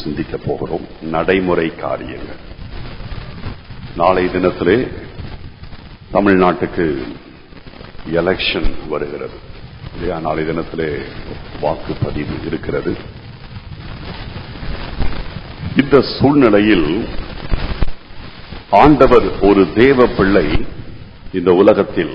சிந்திக்க போகிறோம் நடைமுறை காரியங்கள் நாளை தினத்திலே தமிழ்நாட்டுக்கு எலெக்ஷன் வருகிறது இல்லையா நாளை தினத்திலே வாக்குப்பதிவு இருக்கிறது இந்த சூழ்நிலையில் ஆண்டவர் ஒரு தேவ பிள்ளை இந்த உலகத்தில்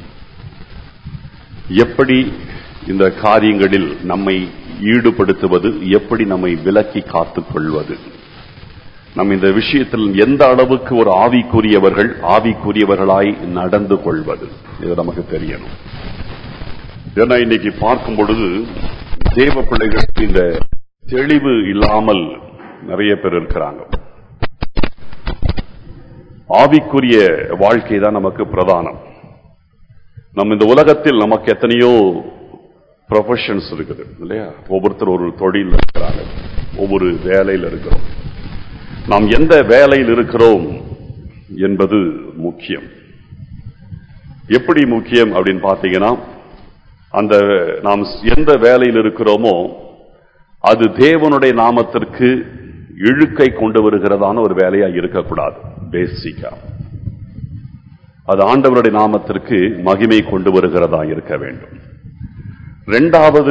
எப்படி இந்த காரியங்களில் நம்மை ஈடுபடுத்துவது எப்படி நம்மை விலக்கி காத்துக் கொள்வது நம் இந்த விஷயத்தில் எந்த அளவுக்கு ஒரு ஆவிக்குரியவர்கள் ஆவிக்குரியவர்களாய் நடந்து கொள்வது இது நமக்கு தெரியணும் ஏன்னா இன்னைக்கு பார்க்கும் பொழுது தேவ பிள்ளைகளுக்கு இந்த தெளிவு இல்லாமல் நிறைய பேர் இருக்கிறாங்க ஆவிக்குரிய வாழ்க்கை தான் நமக்கு பிரதானம் நம்ம இந்த உலகத்தில் நமக்கு எத்தனையோ ப்ரொஃபஷன்ஸ் இருக்குது இல்லையா ஒவ்வொருத்தர் ஒரு தொழில் இருக்கிறாங்க ஒவ்வொரு வேலையில் இருக்கிறோம் நாம் எந்த வேலையில் இருக்கிறோம் என்பது முக்கியம் எப்படி முக்கியம் அப்படின்னு பார்த்தீங்கன்னா அந்த நாம் எந்த வேலையில் இருக்கிறோமோ அது தேவனுடைய நாமத்திற்கு இழுக்கை கொண்டு வருகிறதான ஒரு வேலையா இருக்கக்கூடாது பேசிக்கா அது ஆண்டவருடைய நாமத்திற்கு மகிமை கொண்டு வருகிறதா இருக்க வேண்டும் ரெண்டாவது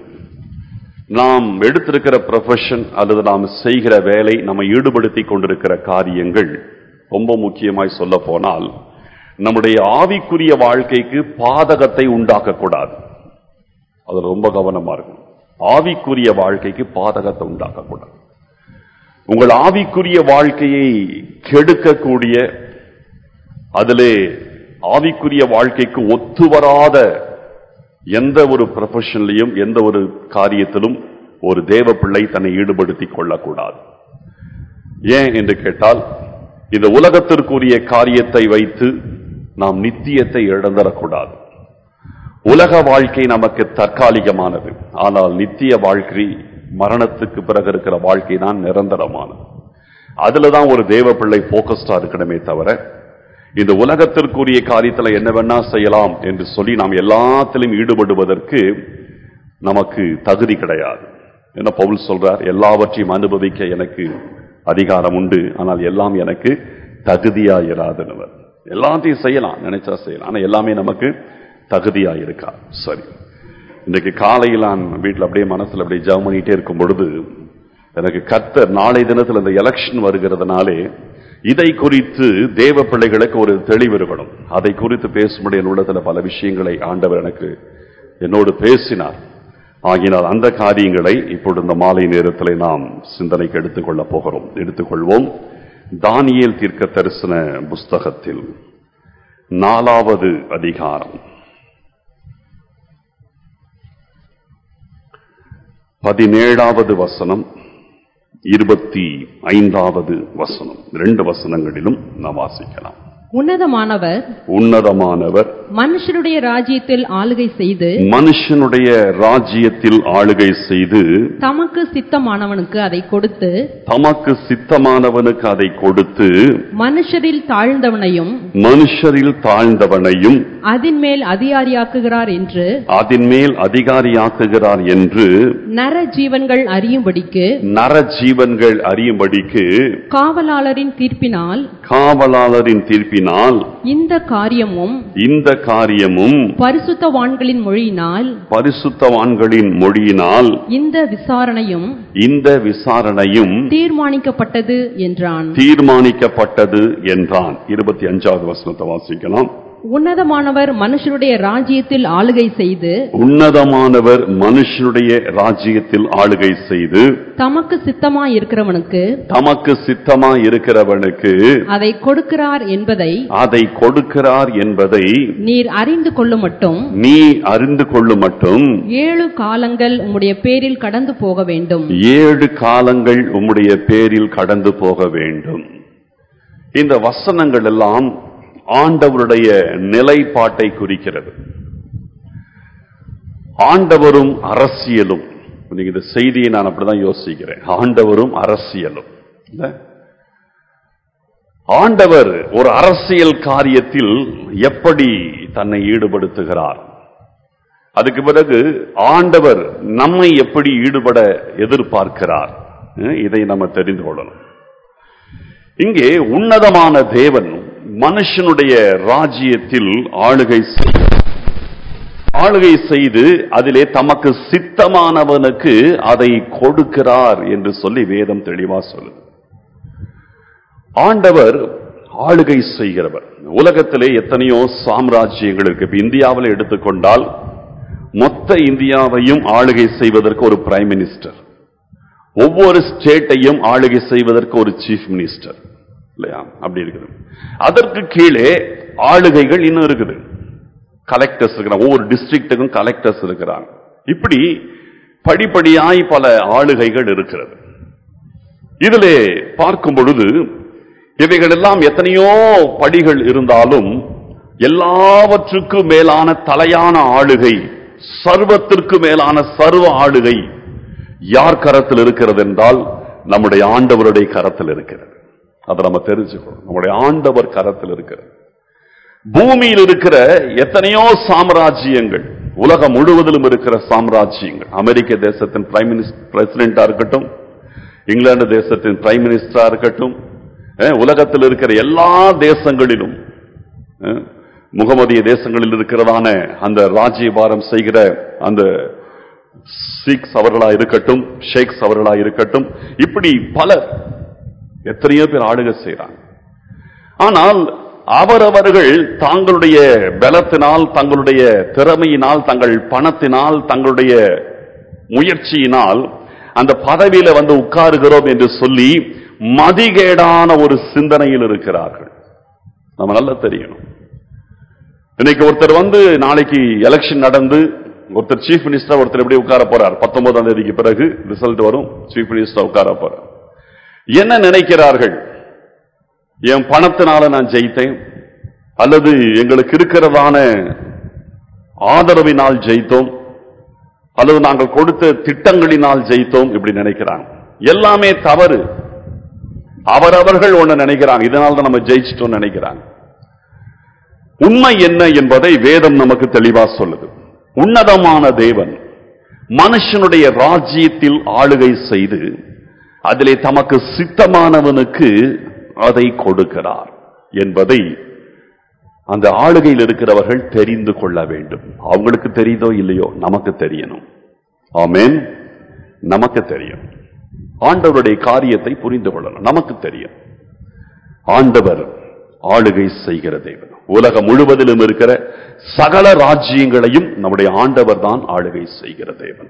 நாம் எடுத்திருக்கிற ப்ரொஃபஷன் அல்லது நாம் செய்கிற வேலை நம்ம ஈடுபடுத்தி கொண்டிருக்கிற காரியங்கள் ரொம்ப முக்கியமாய் சொல்ல போனால் நம்முடைய ஆவிக்குரிய வாழ்க்கைக்கு பாதகத்தை உண்டாக்கக்கூடாது அது ரொம்ப கவனமா இருக்கும் ஆவிக்குரிய வாழ்க்கைக்கு பாதகத்தை உண்டாக்கக்கூடாது உங்கள் ஆவிக்குரிய வாழ்க்கையை கெடுக்கக்கூடிய அதிலே ஆவிக்குரிய வாழ்க்கைக்கு ஒத்து வராத எந்த ஒரு ப்ரொஃபஷன்லையும் எந்த ஒரு காரியத்திலும் ஒரு தேவ பிள்ளை தன்னை ஈடுபடுத்திக் கொள்ளக்கூடாது ஏன் என்று கேட்டால் இந்த உலகத்திற்குரிய காரியத்தை வைத்து நாம் நித்தியத்தை இழந்துடக்கூடாது உலக வாழ்க்கை நமக்கு தற்காலிகமானது ஆனால் நித்திய வாழ்க்கை மரணத்துக்கு பிறகு இருக்கிற வாழ்க்கை தான் நிரந்தரமானது அதுலதான் ஒரு தேவ பிள்ளை போக்கஸ்டா இருக்கணுமே தவிர இந்த உலகத்திற்குரிய காரியத்துல என்ன வேணா செய்யலாம் என்று சொல்லி நாம் எல்லாத்திலும் ஈடுபடுவதற்கு நமக்கு தகுதி கிடையாது என்ன பவுல் சொல்றார் எல்லாவற்றையும் அனுபவிக்க எனக்கு அதிகாரம் உண்டு ஆனால் எல்லாம் எனக்கு தகுதியா இராதனவர் எல்லாத்தையும் செய்யலாம் நினைச்சா செய்யலாம் ஆனா எல்லாமே நமக்கு தகுதியா இருக்கா சரி இன்னைக்கு காலையில் நான் வீட்டில் அப்படியே மனசுல அப்படியே ஜவ் பண்ணிட்டே இருக்கும் பொழுது எனக்கு கத்தர் நாளை தினத்தில் இந்த எலெக்ஷன் வருகிறதுனாலே இதை குறித்து தேவ பிள்ளைகளுக்கு ஒரு தெளிவு இருக்கணும் அதை குறித்து பேசும்படி என் உள்ளத்தில் பல விஷயங்களை ஆண்டவர் எனக்கு என்னோடு பேசினார் ஆகினால் அந்த காரியங்களை இப்பொழுது இந்த மாலை நேரத்தில் நாம் சிந்தனைக்கு எடுத்துக்கொள்ள போகிறோம் எடுத்துக்கொள்வோம் தானியேல் தீர்க்க தரிசன புஸ்தகத்தில் நாலாவது அதிகாரம் பதினேழாவது வசனம் இருபத்தி ஐந்தாவது வசனம் ரெண்டு வசனங்களிலும் நாம் வாசிக்கலாம் உன்னதமானவர் உன்னதமானவர் மனுஷருடைய ராஜ்யத்தில் ஆளுகை செய்து மனுஷனுடைய ராஜ்யத்தில் ஆளுகை செய்து தமக்கு சித்தமானவனுக்கு அதை கொடுத்து தமக்கு சித்தமானவனுக்கு அதை கொடுத்து மனுஷரில் தாழ்ந்தவனையும் மனுஷரில் தாழ்ந்தவனையும் அதின் மேல் அதிகாரியாக்குகிறார் என்று அதன் மேல் அதிகாரியாக்குகிறார் என்று நர ஜீவன்கள் அறியும்படிக்கு நரஜீவன்கள் அறியும்படிக்கு காவலாளரின் தீர்ப்பினால் காவலாளரின் தீர்ப்பினால் இந்த காரியமும் இந்த காரியமும் பரிசுத்தவான்களின் மொழியினால் பரிசுத்தவான்களின் மொழியினால் இந்த விசாரணையும் இந்த விசாரணையும் தீர்மானிக்கப்பட்டது என்றான் தீர்மானிக்கப்பட்டது என்றான் இருபத்தி அஞ்சாவது வசனத்தை வாசிக்கலாம் உன்னதமானவர் மனுஷருடைய ராஜ்யத்தில் ஆளுகை செய்து உன்னதமானவர் மனுஷனுடைய ராஜ்யத்தில் ஆளுகை செய்து தமக்கு சித்தமாய் இருக்கிறவனுக்கு தமக்கு சித்தமா இருக்கிறவனுக்கு அதை கொடுக்கிறார் என்பதை அதை கொடுக்கிறார் என்பதை நீர் அறிந்து கொள்ளும் மட்டும் நீ அறிந்து கொள்ளும் மட்டும் ஏழு காலங்கள் உம்முடைய பேரில் கடந்து போக வேண்டும் ஏழு காலங்கள் உம்முடைய பேரில் கடந்து போக வேண்டும் இந்த வசனங்கள் எல்லாம் ஆண்டவருடைய நிலைப்பாட்டை குறிக்கிறது ஆண்டவரும் அரசியலும் நீங்க இந்த செய்தியை நான் அப்படிதான் யோசிக்கிறேன் ஆண்டவரும் அரசியலும் இல்ல? ஆண்டவர் ஒரு அரசியல் காரியத்தில் எப்படி தன்னை ஈடுபடுத்துகிறார் அதுக்கு பிறகு ஆண்டவர் நம்மை எப்படி ஈடுபட எதிர்பார்க்கிறார் அஹ் இதை நம்ம தெரிந்து கொள்ளணும் இங்கே உன்னதமான தேவன் மனுஷனுடைய ராஜ்யத்தில் ஆளுகை செய்கிறார் ஆளுகை செய்து அதிலே தமக்கு சித்தமானவனுக்கு அதை கொடுக்கிறார் என்று சொல்லி வேதம் தெளிவா சொல்லுது ஆண்டவர் ஆளுகை செய்கிறவர் உலகத்திலே எத்தனையோ சாம்ராஜ்யங்கள் இருக்கு இப்ப இந்தியாவில் எடுத்துக்கொண்டால் மொத்த இந்தியாவையும் ஆளுகை செய்வதற்கு ஒரு பிரைம் மினிஸ்டர் ஒவ்வொரு ஸ்டேட்டையும் ஆளுகை செய்வதற்கு ஒரு சீஃப் மினிஸ்டர் இல்லையா அப்படி இருக்குது அதற்கு கீழே ஆளுகைகள் இன்னும் இருக்குது கலெக்டர்ஸ் இருக்கிறாங்க ஒவ்வொரு டிஸ்ட்ரிக்ட்டுக்கும் கலெக்டர்ஸ் இருக்கிறாங்க இப்படி படிப்படியாய் பல ஆளுகைகள் இருக்கிறது இதிலே பார்க்கும் பொழுது இவைகள் எல்லாம் எத்தனையோ படிகள் இருந்தாலும் எல்லாவற்றுக்கும் மேலான தலையான ஆளுகை சர்வத்திற்கு மேலான சர்வ ஆளுகை யார் கரத்தில் இருக்கிறது என்றால் நம்முடைய ஆண்டவருடைய கரத்தில் இருக்கிறது அதை நம்ம தெரிஞ்சுக்கணும் நம்முடைய ஆண்டவர் கரத்தில் இருக்கிறது பூமியில் இருக்கிற எத்தனையோ சாம்ராஜ்யங்கள் உலகம் முழுவதிலும் இருக்கிற சாம்ராஜ்யங்கள் அமெரிக்க தேசத்தின் பிரைம் மினிஸ்டர் பிரசிடென்டா இருக்கட்டும் இங்கிலாந்து தேசத்தின் பிரைம் மினிஸ்டரா இருக்கட்டும் அஹ், உலகத்தில் இருக்கிற எல்லா தேசங்களிலும் அஹ், முகமதிய தேசங்களில் இருக்கிறதான அந்த ராஜ்யபாரம் செய்கிற அந்த சீக்ஸ் அவர்களா இருக்கட்டும் ஷேக்ஸ் அவர்களா இருக்கட்டும் இப்படி பலர் எத்தனையோ பேர் ஆளுகை செய்றாங்க ஆனால் அவரவர்கள் தங்களுடைய பலத்தினால் தங்களுடைய திறமையினால் தங்கள் பணத்தினால் தங்களுடைய முயற்சியினால் அந்த பதவியில வந்து உட்காருகிறோம் என்று சொல்லி மதிகேடான ஒரு சிந்தனையில் இருக்கிறார்கள் நம்ம நல்லா தெரியணும் இன்னைக்கு ஒருத்தர் வந்து நாளைக்கு எலெக்ஷன் நடந்து ஒருத்தர் சீஃப் மினிஸ்டர் ஒருத்தர் எப்படி உட்கார போறார் பத்தொன்பதாம் தேதிக்கு பிறகு ரிசல்ட் வரும் சீஃப் மினிஸ்டர் உட்கார போறார் என்ன நினைக்கிறார்கள் என் பணத்தினால நான் ஜெயித்தேன் அல்லது எங்களுக்கு இருக்கிறதான ஆதரவினால் ஜெயித்தோம் அல்லது நாங்கள் கொடுத்த திட்டங்களினால் ஜெயித்தோம் இப்படி நினைக்கிறாங்க எல்லாமே தவறு அவரவர்கள் ஒண்ணு நினைக்கிறாங்க இதனால தான் நம்ம ஜெயிச்சிட்டோம் நினைக்கிறாங்க உண்மை என்ன என்பதை வேதம் நமக்கு தெளிவா சொல்லுது உன்னதமான தேவன் மனுஷனுடைய ராஜ்யத்தில் ஆளுகை செய்து அதிலே தமக்கு சித்தமானவனுக்கு அதை கொடுக்கிறார் என்பதை அந்த ஆளுகையில் இருக்கிறவர்கள் தெரிந்து கொள்ள வேண்டும் அவங்களுக்கு தெரியுதோ இல்லையோ நமக்கு தெரியணும் ஆமென் நமக்கு தெரியும் ஆண்டவருடைய காரியத்தை புரிந்து கொள்ளணும் நமக்கு தெரியும் ஆண்டவர் ஆளுகை செய்கிற தேவன் உலகம் முழுவதிலும் இருக்கிற சகல ராஜ்யங்களையும் நம்முடைய ஆண்டவர் தான் ஆளுகை செய்கிற தேவன்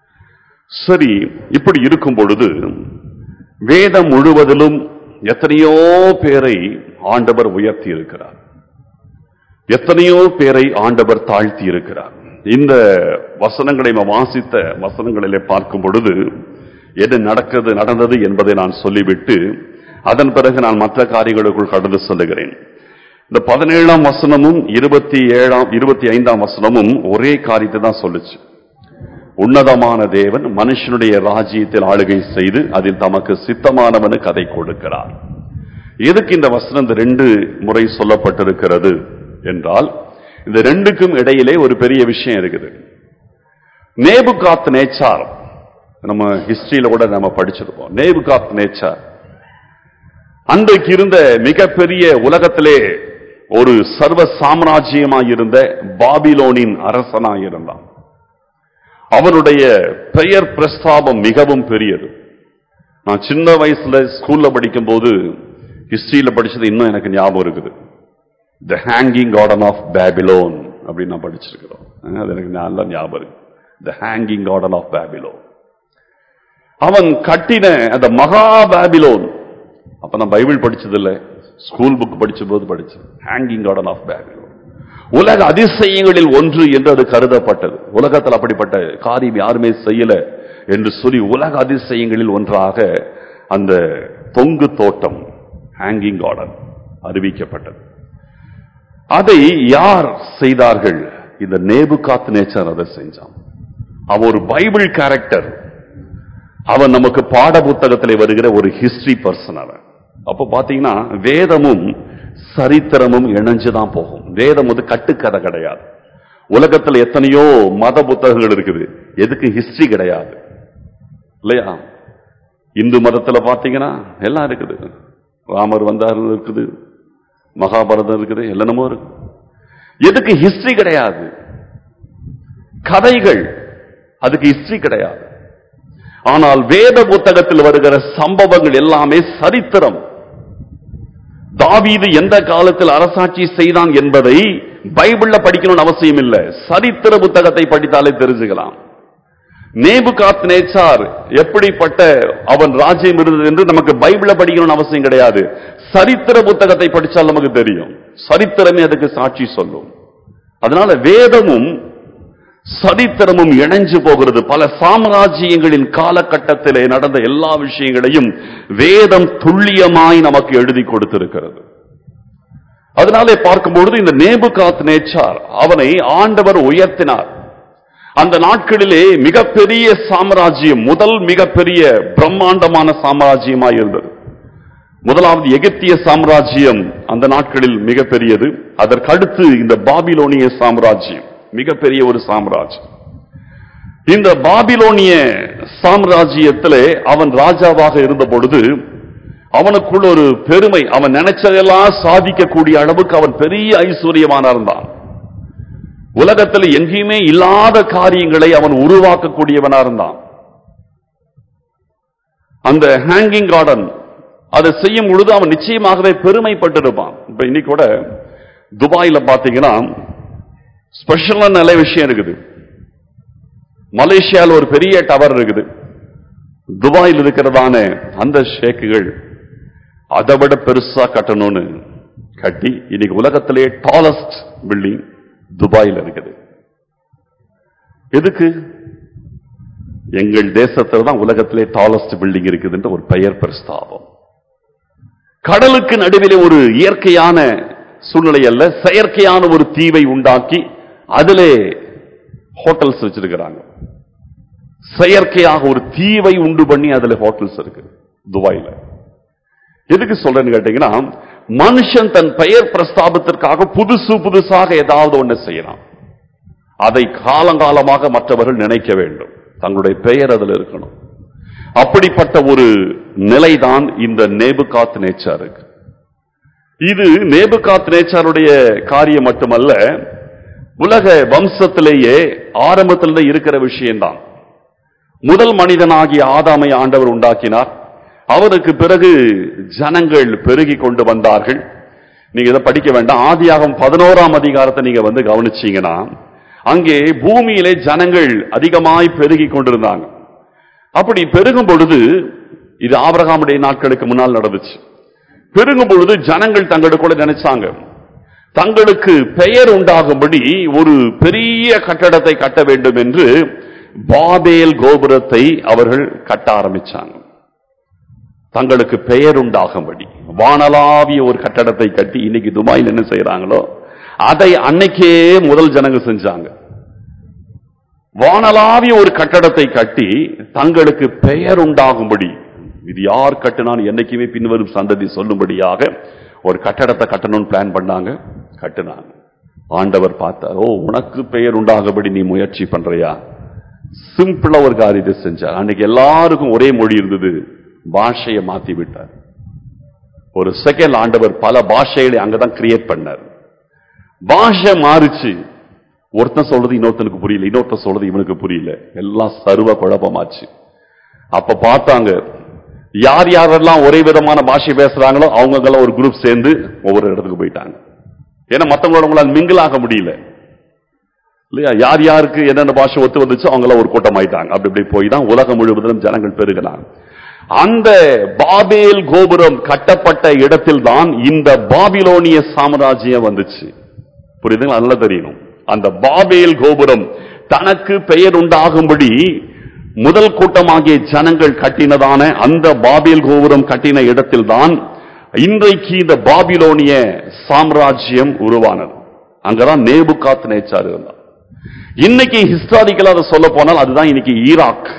சரி இப்படி இருக்கும் பொழுது வேதம் முழுவதிலும் எத்தனையோ பேரை ஆண்டவர் உயர்த்தி இருக்கிறார் எத்தனையோ பேரை ஆண்டவர் தாழ்த்தி இருக்கிறார் இந்த வசனங்களை நாம் வாசித்த வசனங்களிலே பார்க்கும் பொழுது எது நடக்கிறது நடந்தது என்பதை நான் சொல்லிவிட்டு அதன் பிறகு நான் மற்ற காரியங்களுக்குள் கடந்து செல்லுகிறேன் இந்த பதினேழாம் வசனமும் இருபத்தி ஏழாம் இருபத்தி ஐந்தாம் வசனமும் ஒரே காரியத்தை தான் சொல்லுச்சு உன்னதமான தேவன் மனுஷனுடைய ராஜ்யத்தில் ஆளுகை செய்து அதில் தமக்கு சித்தமானவனுக்கு அதை கொடுக்கிறார் எதுக்கு இந்த வசனம் இந்த ரெண்டு முறை சொல்லப்பட்டிருக்கிறது என்றால் இந்த ரெண்டுக்கும் இடையிலே ஒரு பெரிய விஷயம் இருக்குது நேபுகாத் நேச்சார் நம்ம ஹிஸ்டரியில கூட நம்ம படிச்சிருப்போம் நேபுகாத் நேச்சார் அன்றைக்கு இருந்த மிகப்பெரிய உலகத்திலே ஒரு சர்வ சாம்ராஜ்யமாயிருந்த பாபிலோனின் அரசனாயிருந்தான் அவனுடைய பெயர் பிரஸ்தாபம் மிகவும் பெரியது நான் சின்ன வயசுல ஸ்கூல்ல படிக்கும்போது ஹிஸ்டரியில படிச்சது இன்னும் எனக்கு ஞாபகம் இருக்குது the hanging garden of Babylon அப்படின்னு நான் படிச்சிருக்கிறோம் அஹ் அது எனக்கு நல்லா ஞாபகம் இருக்கு the hanging garden of Babylon அவன் கட்டின அந்த மகா பேபிலோன் அப்ப நான் பைபிள் படிச்சது இல்ல ஸ்கூல் புக் படிச்ச போது படிச்சேன் ஹேங்கிங் கார்டன் ஆஃப் பேபிலோன் உலக அதிசயங்களில் ஒன்று என்று அது கருதப்பட்டது உலகத்தில் அப்படிப்பட்ட காரியம் யாருமே செய்யல என்று சொல்லி உலக அதிசயங்களில் ஒன்றாக அந்த தொங்கு தோட்டம் ஹேங்கிங் கார்டன் அறிவிக்கப்பட்டது அதை யார் செய்தார்கள் இந்த நேபுகாத் நேச்சர் அதை செஞ்சான் அவன் ஒரு பைபிள் கேரக்டர் அவன் நமக்கு பாட புத்தகத்திலே வருகிற ஒரு ஹிஸ்டரி பர்சன் அவன் அப்ப பாத்தீங்கன்னா வேதமும் சரித்திரமும் இணைஞ்சுதான் போகும் வேதம் வந்து கட்டுக்கதை கிடையாது உலகத்துல எத்தனையோ மத புத்தகங்கள் இருக்குது எதுக்கு ஹிஸ்டரி கிடையாது இல்லையா இந்து மதத்துல பாத்தீங்கன்னா எல்லாம் இருக்குது ராமர் வந்தார் இருக்குது மகாபாரதம் இருக்குது எல்லாமே இருக்கு எதுக்கு ஹிஸ்டரி கிடையாது கதைகள் அதுக்கு ஹிஸ்டரி கிடையாது ஆனால் வேத புத்தகத்தில் வருகிற சம்பவங்கள் எல்லாமே சரித்திரம் தாவீது எந்த காலத்தில் அரசாட்சி செய்தான் என்பதை பைபிள்ல படிக்கணும்னு அவசியம் இல்லை சரித்திர புத்தகத்தை படித்தாலே தெரிஞ்சுக்கலாம் நேபுகாத் நேச்சார் எப்படிப்பட்ட அவன் ராஜ்யம் இருந்தது என்று நமக்கு பைபிள படிக்கணும்னு அவசியம் கிடையாது சரித்திர புத்தகத்தை படிச்சால் நமக்கு தெரியும் சரித்திரமே அதுக்கு சாட்சி சொல்லும் அதனால வேதமும் சரித்திரமும் இணைஞ்சு போகிறது பல சாம்ராஜ்யங்களின் காலகட்டத்திலே நடந்த எல்லா விஷயங்களையும் வேதம் துல்லியமாய் நமக்கு எழுதி கொடுத்திருக்கிறது அதனாலே பார்க்கும்பொழுது இந்த நேபுகாத் நேச்சார் அவனை ஆண்டவர் உயர்த்தினார் அந்த நாட்களிலே மிகப்பெரிய சாம்ராஜ்யம் முதல் மிகப்பெரிய பிரம்மாண்டமான சாம்ராஜ்யமாய் இருந்தது முதலாவது எகிப்திய சாம்ராஜ்யம் அந்த நாட்களில் மிகப்பெரியது அதற்கடுத்து இந்த பாபிலோனிய சாம்ராஜ்யம் மிகப்பெரிய ஒரு சாம்ராஜ்யம் இந்த பாபிலோனிய சாம்ராஜ்யத்திலே அவன் ராஜாவாக இருந்த பொழுது அவனுக்குள்ள ஒரு பெருமை அவன் நினைச்சதெல்லாம் சாதிக்கக்கூடிய அளவுக்கு அவன் பெரிய ஐஸ்வர்யமான இருந்தான் உலகத்தில் எங்கேயுமே இல்லாத காரியங்களை அவன் உருவாக்கக்கூடியவனா இருந்தான் அந்த ஹேங்கிங் கார்டன் அதை செய்யும் பொழுது அவன் நிச்சயமாகவே பெருமைப்பட்டிருப்பான் இப்ப இன்னைக்கு கூட துபாயில பாத்தீங்கன்னா ஸ்பெஷலான நல்ல விஷயம் இருக்குது மலேசியாவில் ஒரு பெரிய டவர் இருக்குது துபாயில் இருக்கிறதான அந்த ஷேக்குகள் அதை விட பெருசா கட்டணும்னு கட்டி இன்னைக்கு உலகத்திலே டாலஸ்ட் பில்டிங் துபாயில் இருக்குது எதுக்கு எங்கள் தேசத்தில் தான் உலகத்திலே டாலஸ்ட் பில்டிங் இருக்குதுன்ற ஒரு பெயர் பிரஸ்தாபம் கடலுக்கு நடுவிலே ஒரு இயற்கையான சூழ்நிலை அல்ல செயற்கையான ஒரு தீவை உண்டாக்கி அதிலே ஹோட்டல்ஸ் வச்சிருக்கிறாங்க செயற்கையாக ஒரு தீவை உண்டு பண்ணி அதுல ஹோட்டல்ஸ் இருக்கு துபாயில எதுக்கு சொல்றேன்னு கேட்டீங்கன்னா மனுஷன் தன் பெயர் பிரஸ்தாபத்திற்காக புதுசு புதுசாக ஏதாவது ஒண்ணு செய்யலாம் அதை காலங்காலமாக மற்றவர்கள் நினைக்க வேண்டும் தங்களுடைய பெயர் அதில் இருக்கணும் அப்படிப்பட்ட ஒரு நிலைதான் இந்த நேபுகாத் நேச்சாருக்கு இது நேபுகாத் நேச்சாருடைய காரியம் மட்டுமல்ல உலக வம்சத்திலேயே ஆரம்பத்திலிருந்து இருக்கிற விஷயம்தான் முதல் மனிதனாகிய ஆதாமை ஆண்டவர் உண்டாக்கினார் அவருக்கு பிறகு ஜனங்கள் பெருகி கொண்டு வந்தார்கள் நீங்க இதை படிக்க வேண்டாம் ஆதியாகம் பதினோராம் அதிகாரத்தை நீங்க வந்து கவனிச்சீங்கன்னா அங்கே பூமியிலே ஜனங்கள் அதிகமாய் பெருகி கொண்டிருந்தாங்க அப்படி பெருகும் பொழுது இது ஆபிரகாமுடைய நாட்களுக்கு முன்னால் நடந்துச்சு பெருகும் பொழுது ஜனங்கள் தங்களுக்குள்ள நினைச்சாங்க தங்களுக்கு பெயர் உண்டாகும்படி ஒரு பெரிய கட்டடத்தை கட்ட வேண்டும் என்று பாபேல் கோபுரத்தை அவர்கள் கட்ட ஆரம்பிச்சாங்க தங்களுக்கு பெயர் உண்டாகும்படி வானலாவிய ஒரு கட்டடத்தை கட்டி இன்னைக்கு துபாயில் என்ன செய்யறாங்களோ அதை அன்னைக்கே முதல் ஜனங்க செஞ்சாங்க வானலாவிய ஒரு கட்டடத்தை கட்டி தங்களுக்கு பெயர் உண்டாகும்படி இது யார் கட்டினான்னு என்னைக்குமே பின்வரும் சந்ததி சொல்லும்படியாக ஒரு கட்டடத்தை கட்டணும்னு பிளான் பண்ணாங்க கட்டினாங்க ஆண்டவர் பார்த்தார் ஓ உனக்கு பெயர் உண்டாகும்படி நீ முயற்சி பண்றியா சிம்பிளா ஒரு காரியத்தை செஞ்சார் அன்னைக்கு எல்லாருக்கும் ஒரே மொழி இருந்தது பாஷையை மாத்தி விட்டார் ஒரு செகண்ட் ஆண்டவர் பல பாஷைகளை அங்கதான் கிரியேட் பண்ணார் பாஷை மாறுச்சு ஒருத்தன் சொல்றது இன்னொருத்தனுக்கு புரியல இன்னொருத்தன் சொல்றது இவனுக்கு புரியல எல்லாம் சர்வ குழப்பமாச்சு அப்ப பார்த்தாங்க யார் யாரெல்லாம் ஒரே விதமான பாஷை பேசுறாங்களோ அவங்க ஒரு குரூப் சேர்ந்து ஒவ்வொரு இடத்துக்கு போயிட்டாங்க ஏன்னா மத்தவங்களோட உங்களால் மிங்கிள் ஆக முடியல இல்லையா யார் யாருக்கு என்னென்ன பாஷை ஒத்து வந்துச்சோ அவங்கள ஒரு கூட்டம் ஆயிட்டாங்க அப்படி இப்படி போய் தான் உலகம் முழுவதும் ஜனங்கள் பெருகினாங்க அந்த பாபேல் கோபுரம் கட்டப்பட்ட இடத்தில் தான் இந்த பாபிலோனிய சாம்ராஜ்யம் வந்துச்சு புரியுதுங்களா நல்லா தெரியணும் அந்த பாபேல் கோபுரம் தனக்கு பெயர் உண்டாகும்படி முதல் கூட்டமாகிய ஜனங்கள் கட்டினதான அந்த பாபேல் கோபுரம் கட்டின இடத்தில் தான் இன்றைக்கு இந்த பாபிலோனிய சாம்ராஜ்யம் உருவானது அங்கதான் நேபுகாத் நேச்சார் இருந்தார் இன்னைக்கு ஹிஸ்டாரிக்கலா அதை சொல்ல போனால் அதுதான் இன்னைக்கு ஈராக்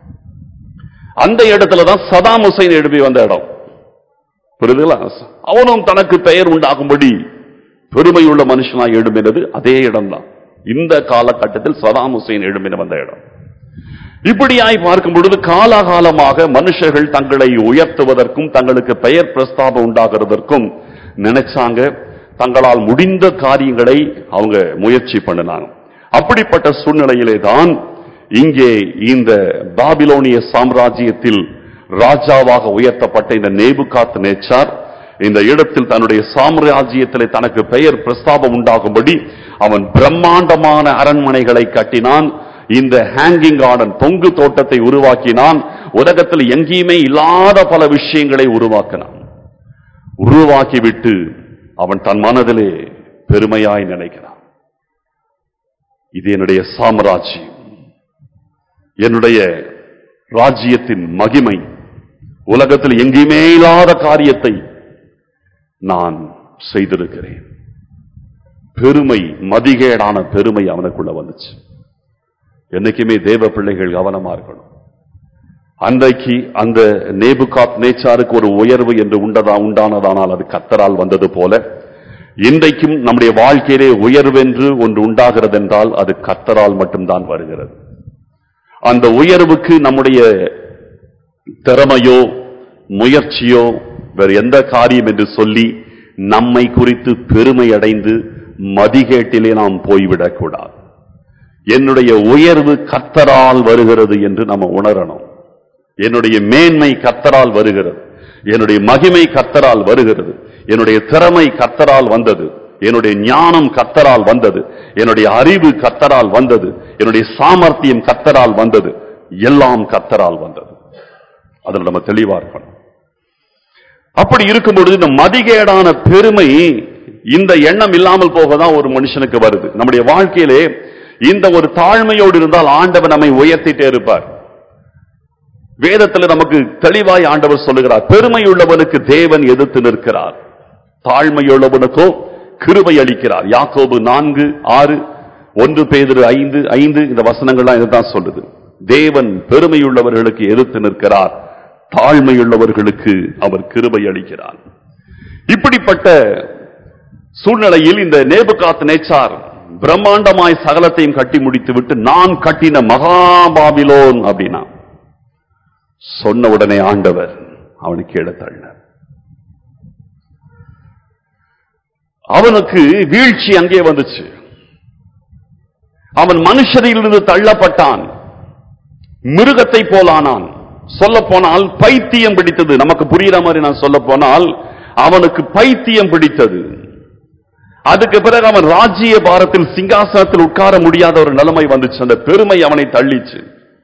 அந்த இடத்துல தான் சதாம் ஹுசைன் எழுப்பி வந்த இடம் புரியுதுங்களா அவனும் தனக்கு பெயர் உண்டாகும்படி பெருமையுள்ள மனுஷனாய் எழும்பினது அதே இடம்தான் இந்த காலகட்டத்தில் சதாம் ஹுசைன் எழும்பின வந்த இடம் இப்படியாய் பார்க்கும் பொழுது காலாகாலமாக மனுஷர்கள் தங்களை உயர்த்துவதற்கும் தங்களுக்கு பெயர் பிரஸ்தாபம் உண்டாகிறதற்கும் நினைச்சாங்க தங்களால் முடிந்த காரியங்களை அவங்க முயற்சி பண்ணினாங்க அப்படிப்பட்ட சூழ்நிலையிலே தான் இங்கே இந்த பாபிலோனிய சாம்ராஜ்யத்தில் ராஜாவாக உயர்த்தப்பட்ட இந்த நேபுகாத் நேச்சார் இந்த இடத்தில் தன்னுடைய சாம்ராஜ்யத்திலே தனக்கு பெயர் பிரஸ்தாபம் உண்டாகும்படி அவன் பிரம்மாண்டமான அரண்மனைகளை கட்டினான் இந்த ஹேங்கிங் கார்டன் தொங்கு தோட்டத்தை உருவாக்கினான் உலகத்தில் எங்கேயுமே இல்லாத பல விஷயங்களை உருவாக்கினான் உருவாக்கிவிட்டு அவன் தன் மனதிலே பெருமையாய் நினைக்கிறான் இது என்னுடைய சாம்ராஜ்யம் என்னுடைய ராஜ்யத்தின் மகிமை உலகத்தில் எங்கேயுமே இல்லாத காரியத்தை நான் செய்திருக்கிறேன் பெருமை மதிகேடான பெருமை அவனுக்குள்ள வந்துச்சு என்னைக்குமே தேவ பிள்ளைகள் கவனமா இருக்கணும் அன்றைக்கு அந்த நேபுகாத் நேச்சாருக்கு ஒரு உயர்வு என்று உண்டதா உண்டானதானால் அது கத்தரால் வந்தது போல இன்றைக்கும் நம்முடைய வாழ்க்கையிலே உயர்வென்று ஒன்று உண்டாகிறது என்றால் அது கத்தரால் மட்டும்தான் வருகிறது அந்த உயர்வுக்கு நம்முடைய திறமையோ முயற்சியோ வேறு எந்த காரியம் என்று சொல்லி நம்மை குறித்து பெருமை அடைந்து மதிகேட்டிலே நாம் போய்விடக் கூடாது என்னுடைய உயர்வு கத்தரால் வருகிறது என்று நம்ம உணரணும் என்னுடைய மேன்மை கத்தரால் வருகிறது என்னுடைய மகிமை கத்தரால் வருகிறது என்னுடைய திறமை கத்தரால் வந்தது என்னுடைய ஞானம் கத்தரால் வந்தது என்னுடைய அறிவு கத்தரால் வந்தது என்னுடைய சாமர்த்தியம் கத்தரால் வந்தது எல்லாம் கத்தரால் வந்தது அதில் நம்ம தெளிவா இருக்கணும் அப்படி இருக்கும் பொழுது இந்த மதிகேடான பெருமை இந்த எண்ணம் இல்லாமல் போகதான் ஒரு மனுஷனுக்கு வருது நம்முடைய வாழ்க்கையிலே இந்த ஒரு தாழ்மையோடு இருந்தால் ஆண்டவர் நம்மை உயர்த்திட்டே இருப்பார் வேதத்தில் நமக்கு தெளிவாய் ஆண்டவர் சொல்லுகிறார் பெருமையுள்ளவனுக்கு தேவன் எதிர்த்து நிற்கிறார் தாழ்மையுள்ளவனுக்கோ கிருபை அளிக்கிறார் யாக்கோபு நான்கு ஆறு ஒன்று பேதிரு ஐந்து ஐந்து இந்த வசனங்கள்லாம் இதுதான் சொல்லுது தேவன் பெருமையுள்ளவர்களுக்கு எதிர்த்து நிற்கிறார் தாழ்மையுள்ளவர்களுக்கு அவர் கிருபை அளிக்கிறார் இப்படிப்பட்ட சூழ்நிலையில் இந்த நேபுகாத் நேச்சார் பிரம்மாண்டமாய் சகலத்தையும் கட்டி முடித்து விட்டு நான் கட்டின மகாபாபிலோன் அப்படின்னா சொன்ன உடனே ஆண்டவர் அவனுக்கு கீழே தள்ளினார் அவனுக்கு வீழ்ச்சி அங்கே வந்துச்சு அவன் மனுஷரிலிருந்து தள்ளப்பட்டான் மிருகத்தை போலானான் சொல்ல போனால் பைத்தியம் பிடித்தது நமக்கு புரியுற மாதிரி நான் சொல்ல போனால் அவனுக்கு பைத்தியம் பிடித்தது அதுக்கு பிறகு அவன் ராஜ்ய பாரத்தில் சிங்காசனத்தில் உட்கார முடியாத ஒரு நிலைமை வந்துச்சு அந்த பெருமை அவனை தள்ளிச்சு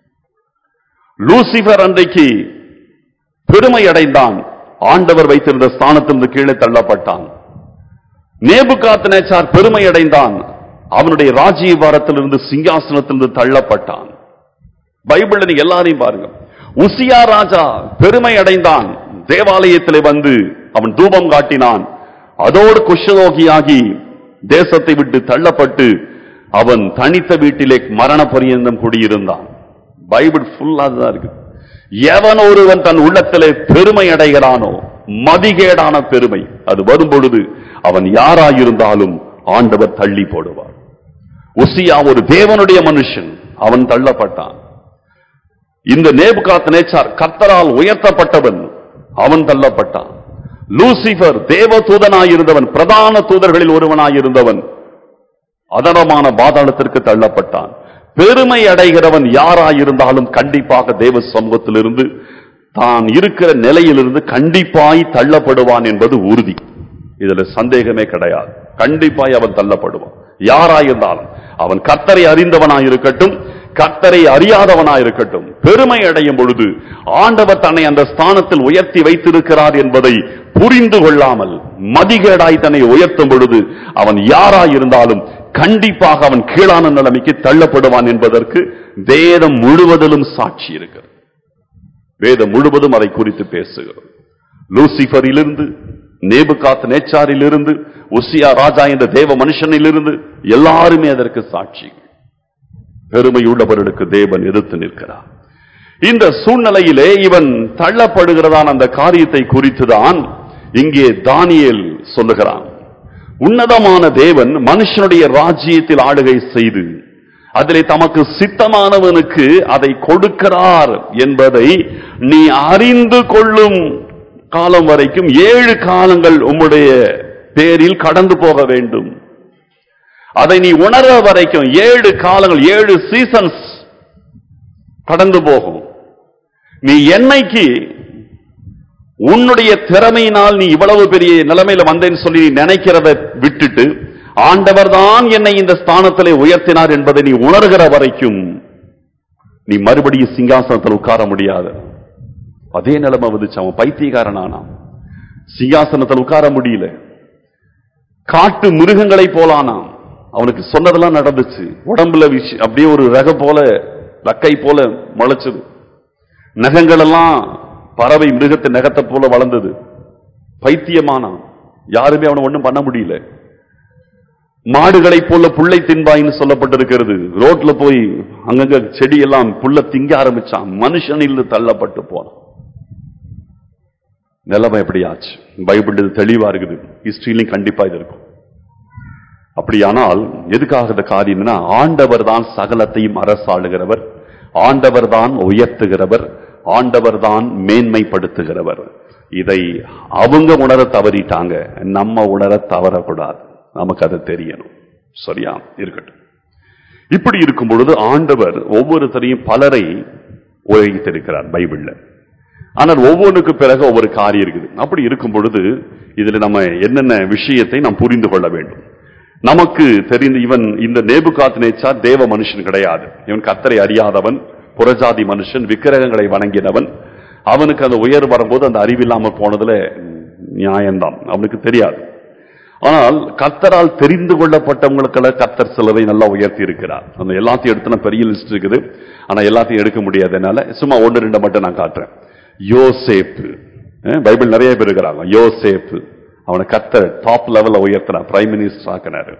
லூசிபர் அன்றைக்கு பெருமை அடைந்தான் ஆண்டவர் வைத்திருந்த ஸ்தானத்திலிருந்து கீழே தள்ளப்பட்டான் நேபுகாத் நேச்சார் பெருமை அடைந்தான் அவனுடைய ராஜ்ய பாரத்திலிருந்து சிங்காசனத்திலிருந்து தள்ளப்பட்டான் பைபிள்ல நீங்க எல்லாரையும் பாருங்க உசியா ராஜா பெருமை அடைந்தான் தேவாலயத்திலே வந்து அவன் தூபம் காட்டினான் அதோடு குஷ்டரோகியாகி தேசத்தை விட்டு தள்ளப்பட்டு அவன் தனித்த வீட்டிலே மரண பரியந்தம் குடியிருந்தான் பைபிள் ஃபுல்லா தான் இருக்கு எவன் ஒருவன் தன் உள்ளத்திலே பெருமை அடைகிறானோ மதிகேடான பெருமை அது வரும் பொழுது அவன் யாராயிருந்தாலும் ஆண்டவர் தள்ளி போடுவார் உசியா ஒரு தேவனுடைய மனுஷன் அவன் தள்ளப்பட்டான் இந்த நேபுகாத் நேச்சார் கர்த்தரால் உயர்த்தப்பட்டவன் அவன் தள்ளப்பட்டான் லூசிபர் தேவ தூதனாயிருந்தவன் பிரதான தூதர்களில் ஒருவனாயிருந்தவன் அதனமான பாதாளத்திற்கு தள்ளப்பட்டான் பெருமை அடைகிறவன் யாராயிருந்தாலும் கண்டிப்பாக தேவ சமூகத்திலிருந்து தான் இருக்கிற நிலையிலிருந்து கண்டிப்பாய் தள்ளப்படுவான் என்பது உறுதி இதுல சந்தேகமே கிடையாது கண்டிப்பாய் அவன் தள்ளப்படுவான் யாராயிருந்தாலும் அவன் கர்த்தரை அறிந்தவனாயிருக்கட்டும் கர்த்தரை அறியாதவனாயிருக்கட்டும் பெருமை அடையும் பொழுது ஆண்டவர் தன்னை அந்த ஸ்தானத்தில் உயர்த்தி வைத்திருக்கிறார் என்பதை புரிந்து கொள்ளாமல் மதிகேடாய் தன்னை உயர்த்தும் பொழுது அவன் யாராயிருந்தாலும் கண்டிப்பாக அவன் கீழான நிலைமைக்கு தள்ளப்படுவான் என்பதற்கு வேதம் முழுவதிலும் சாட்சி இருக்கிறது வேதம் முழுவதும் அதை குறித்து பேசுகிறது லூசிபரிலிருந்து நேபுகாத் நேச்சாரிலிருந்து உசியா ராஜா என்ற தேவ மனுஷனிலிருந்து எல்லாருமே அதற்கு சாட்சி பெருமையுள்ளவர்களுக்கு தேவன் எதிர்த்து நிற்கிறார் இந்த சூழ்நிலையிலே இவன் தள்ளப்படுகிறதான் அந்த காரியத்தை குறித்துதான் இங்கே தானியேல் சொல்லுகிறான் உன்னதமான தேவன் மனுஷனுடைய ராஜ்யத்தில் ஆளுகை செய்து அதிலே தமக்கு சித்தமானவனுக்கு அதை கொடுக்கிறார் என்பதை நீ அறிந்து கொள்ளும் காலம் வரைக்கும் ஏழு காலங்கள் உம்முடைய பேரில் கடந்து போக வேண்டும் அதை நீ உணர வரைக்கும் ஏழு காலங்கள் ஏழு சீசன்ஸ் கடந்து போகும் நீ என்னைக்கு உன்னுடைய திறமையினால் நீ இவ்வளவு பெரிய நிலைமையில வந்தேன்னு சொல்லி நீ நினைக்கிறத விட்டுட்டு ஆண்டவர் தான் என்னை இந்த ஸ்தானத்திலே உயர்த்தினார் என்பதை நீ உணர்கிற வரைக்கும் நீ மறுபடியும் சிங்காசனத்தில் உட்கார முடியாது அதே நிலைமை வந்துச்சு அவன் பைத்தியக்காரனானான் சிங்காசனத்தில் உட்கார முடியல காட்டு மிருகங்களை போலானான் அவனுக்கு சொன்னதெல்லாம் நடந்துச்சு உடம்புல விஷ அப்படியே ஒரு ரக போல லக்கை போல முளைச்சது நகங்கள் எல்லாம் பறவை மிருகத்தை நகத்தை போல வளர்ந்தது பைத்தியமானான் யாருமே அவனை ஒண்ணும் பண்ண முடியல மாடுகளை போல புல்லை தின்பாயின்னு சொல்லப்பட்டிருக்கிறது ரோட்ல போய் அங்கங்க செடி எல்லாம் புல்ல திங்க ஆரம்பிச்சான் மனுஷனில் தள்ளப்பட்டு போனான் நிலைமை எப்படி ஆச்சு பைபிள் இது தெளிவா இருக்குது ஹிஸ்டரியிலும் கண்டிப்பா இது இருக்கும் அப்படியானால் எதுக்காக இந்த காரியம்னா ஆண்டவர் தான் சகலத்தையும் அரசாளுகிறவர் ஆண்டவர் தான் உயர்த்துகிறவர் ஆண்டவர் தான் மேன்மைப்படுத்துகிறவர் இதை அவங்க உணர தவறிட்டாங்க நம்ம உணர தவறக்கூடாது நமக்கு அது தெரியணும் சரியா இருக்கட்டும் இப்படி இருக்கும் பொழுது ஆண்டவர் ஒவ்வொருத்தரையும் பலரை உயர்த்திருக்கிறார் பைபிள்ல ஆனால் ஒவ்வொன்றுக்கு பிறகு ஒவ்வொரு காரியம் இருக்குது அப்படி இருக்கும் பொழுது இதுல நம்ம என்னென்ன விஷயத்தை நாம் புரிந்து கொள்ள வேண்டும் நமக்கு தெரிந்து இவன் இந்த நேபுகாத் நேச்சா தேவ மனுஷன் கிடையாது இவன் கத்தரை அறியாதவன் புறஜாதி மனுஷன் விக்கிரகங்களை வணங்கினவன் அவனுக்கு அந்த உயர் வரும்போது அந்த அறிவில்லாம போனதுல நியாயம்தான் அவனுக்கு தெரியாது ஆனால் கர்த்தரால் தெரிந்து கொள்ளப்பட்டவங்களுக்குள்ள கர்த்தர் சிலரை நல்லா உயர்த்தி இருக்கிறார் அந்த எல்லாத்தையும் எடுத்து நான் பெரிய லிஸ்ட் இருக்குது ஆனா எல்லாத்தையும் எடுக்க முடியாதனால சும்மா ஒன்று ரெண்டு மட்டும் நான் காட்டுறேன் யோசேப்பு அஹ், பைபிள் நிறைய பேர் இருக்கிறாங்க யோசேப்பு அவனை கர்த்தர் டாப் லெவல்ல உயர்த்தினார் பிரைம் மினிஸ்டர் ஆக்கினாரு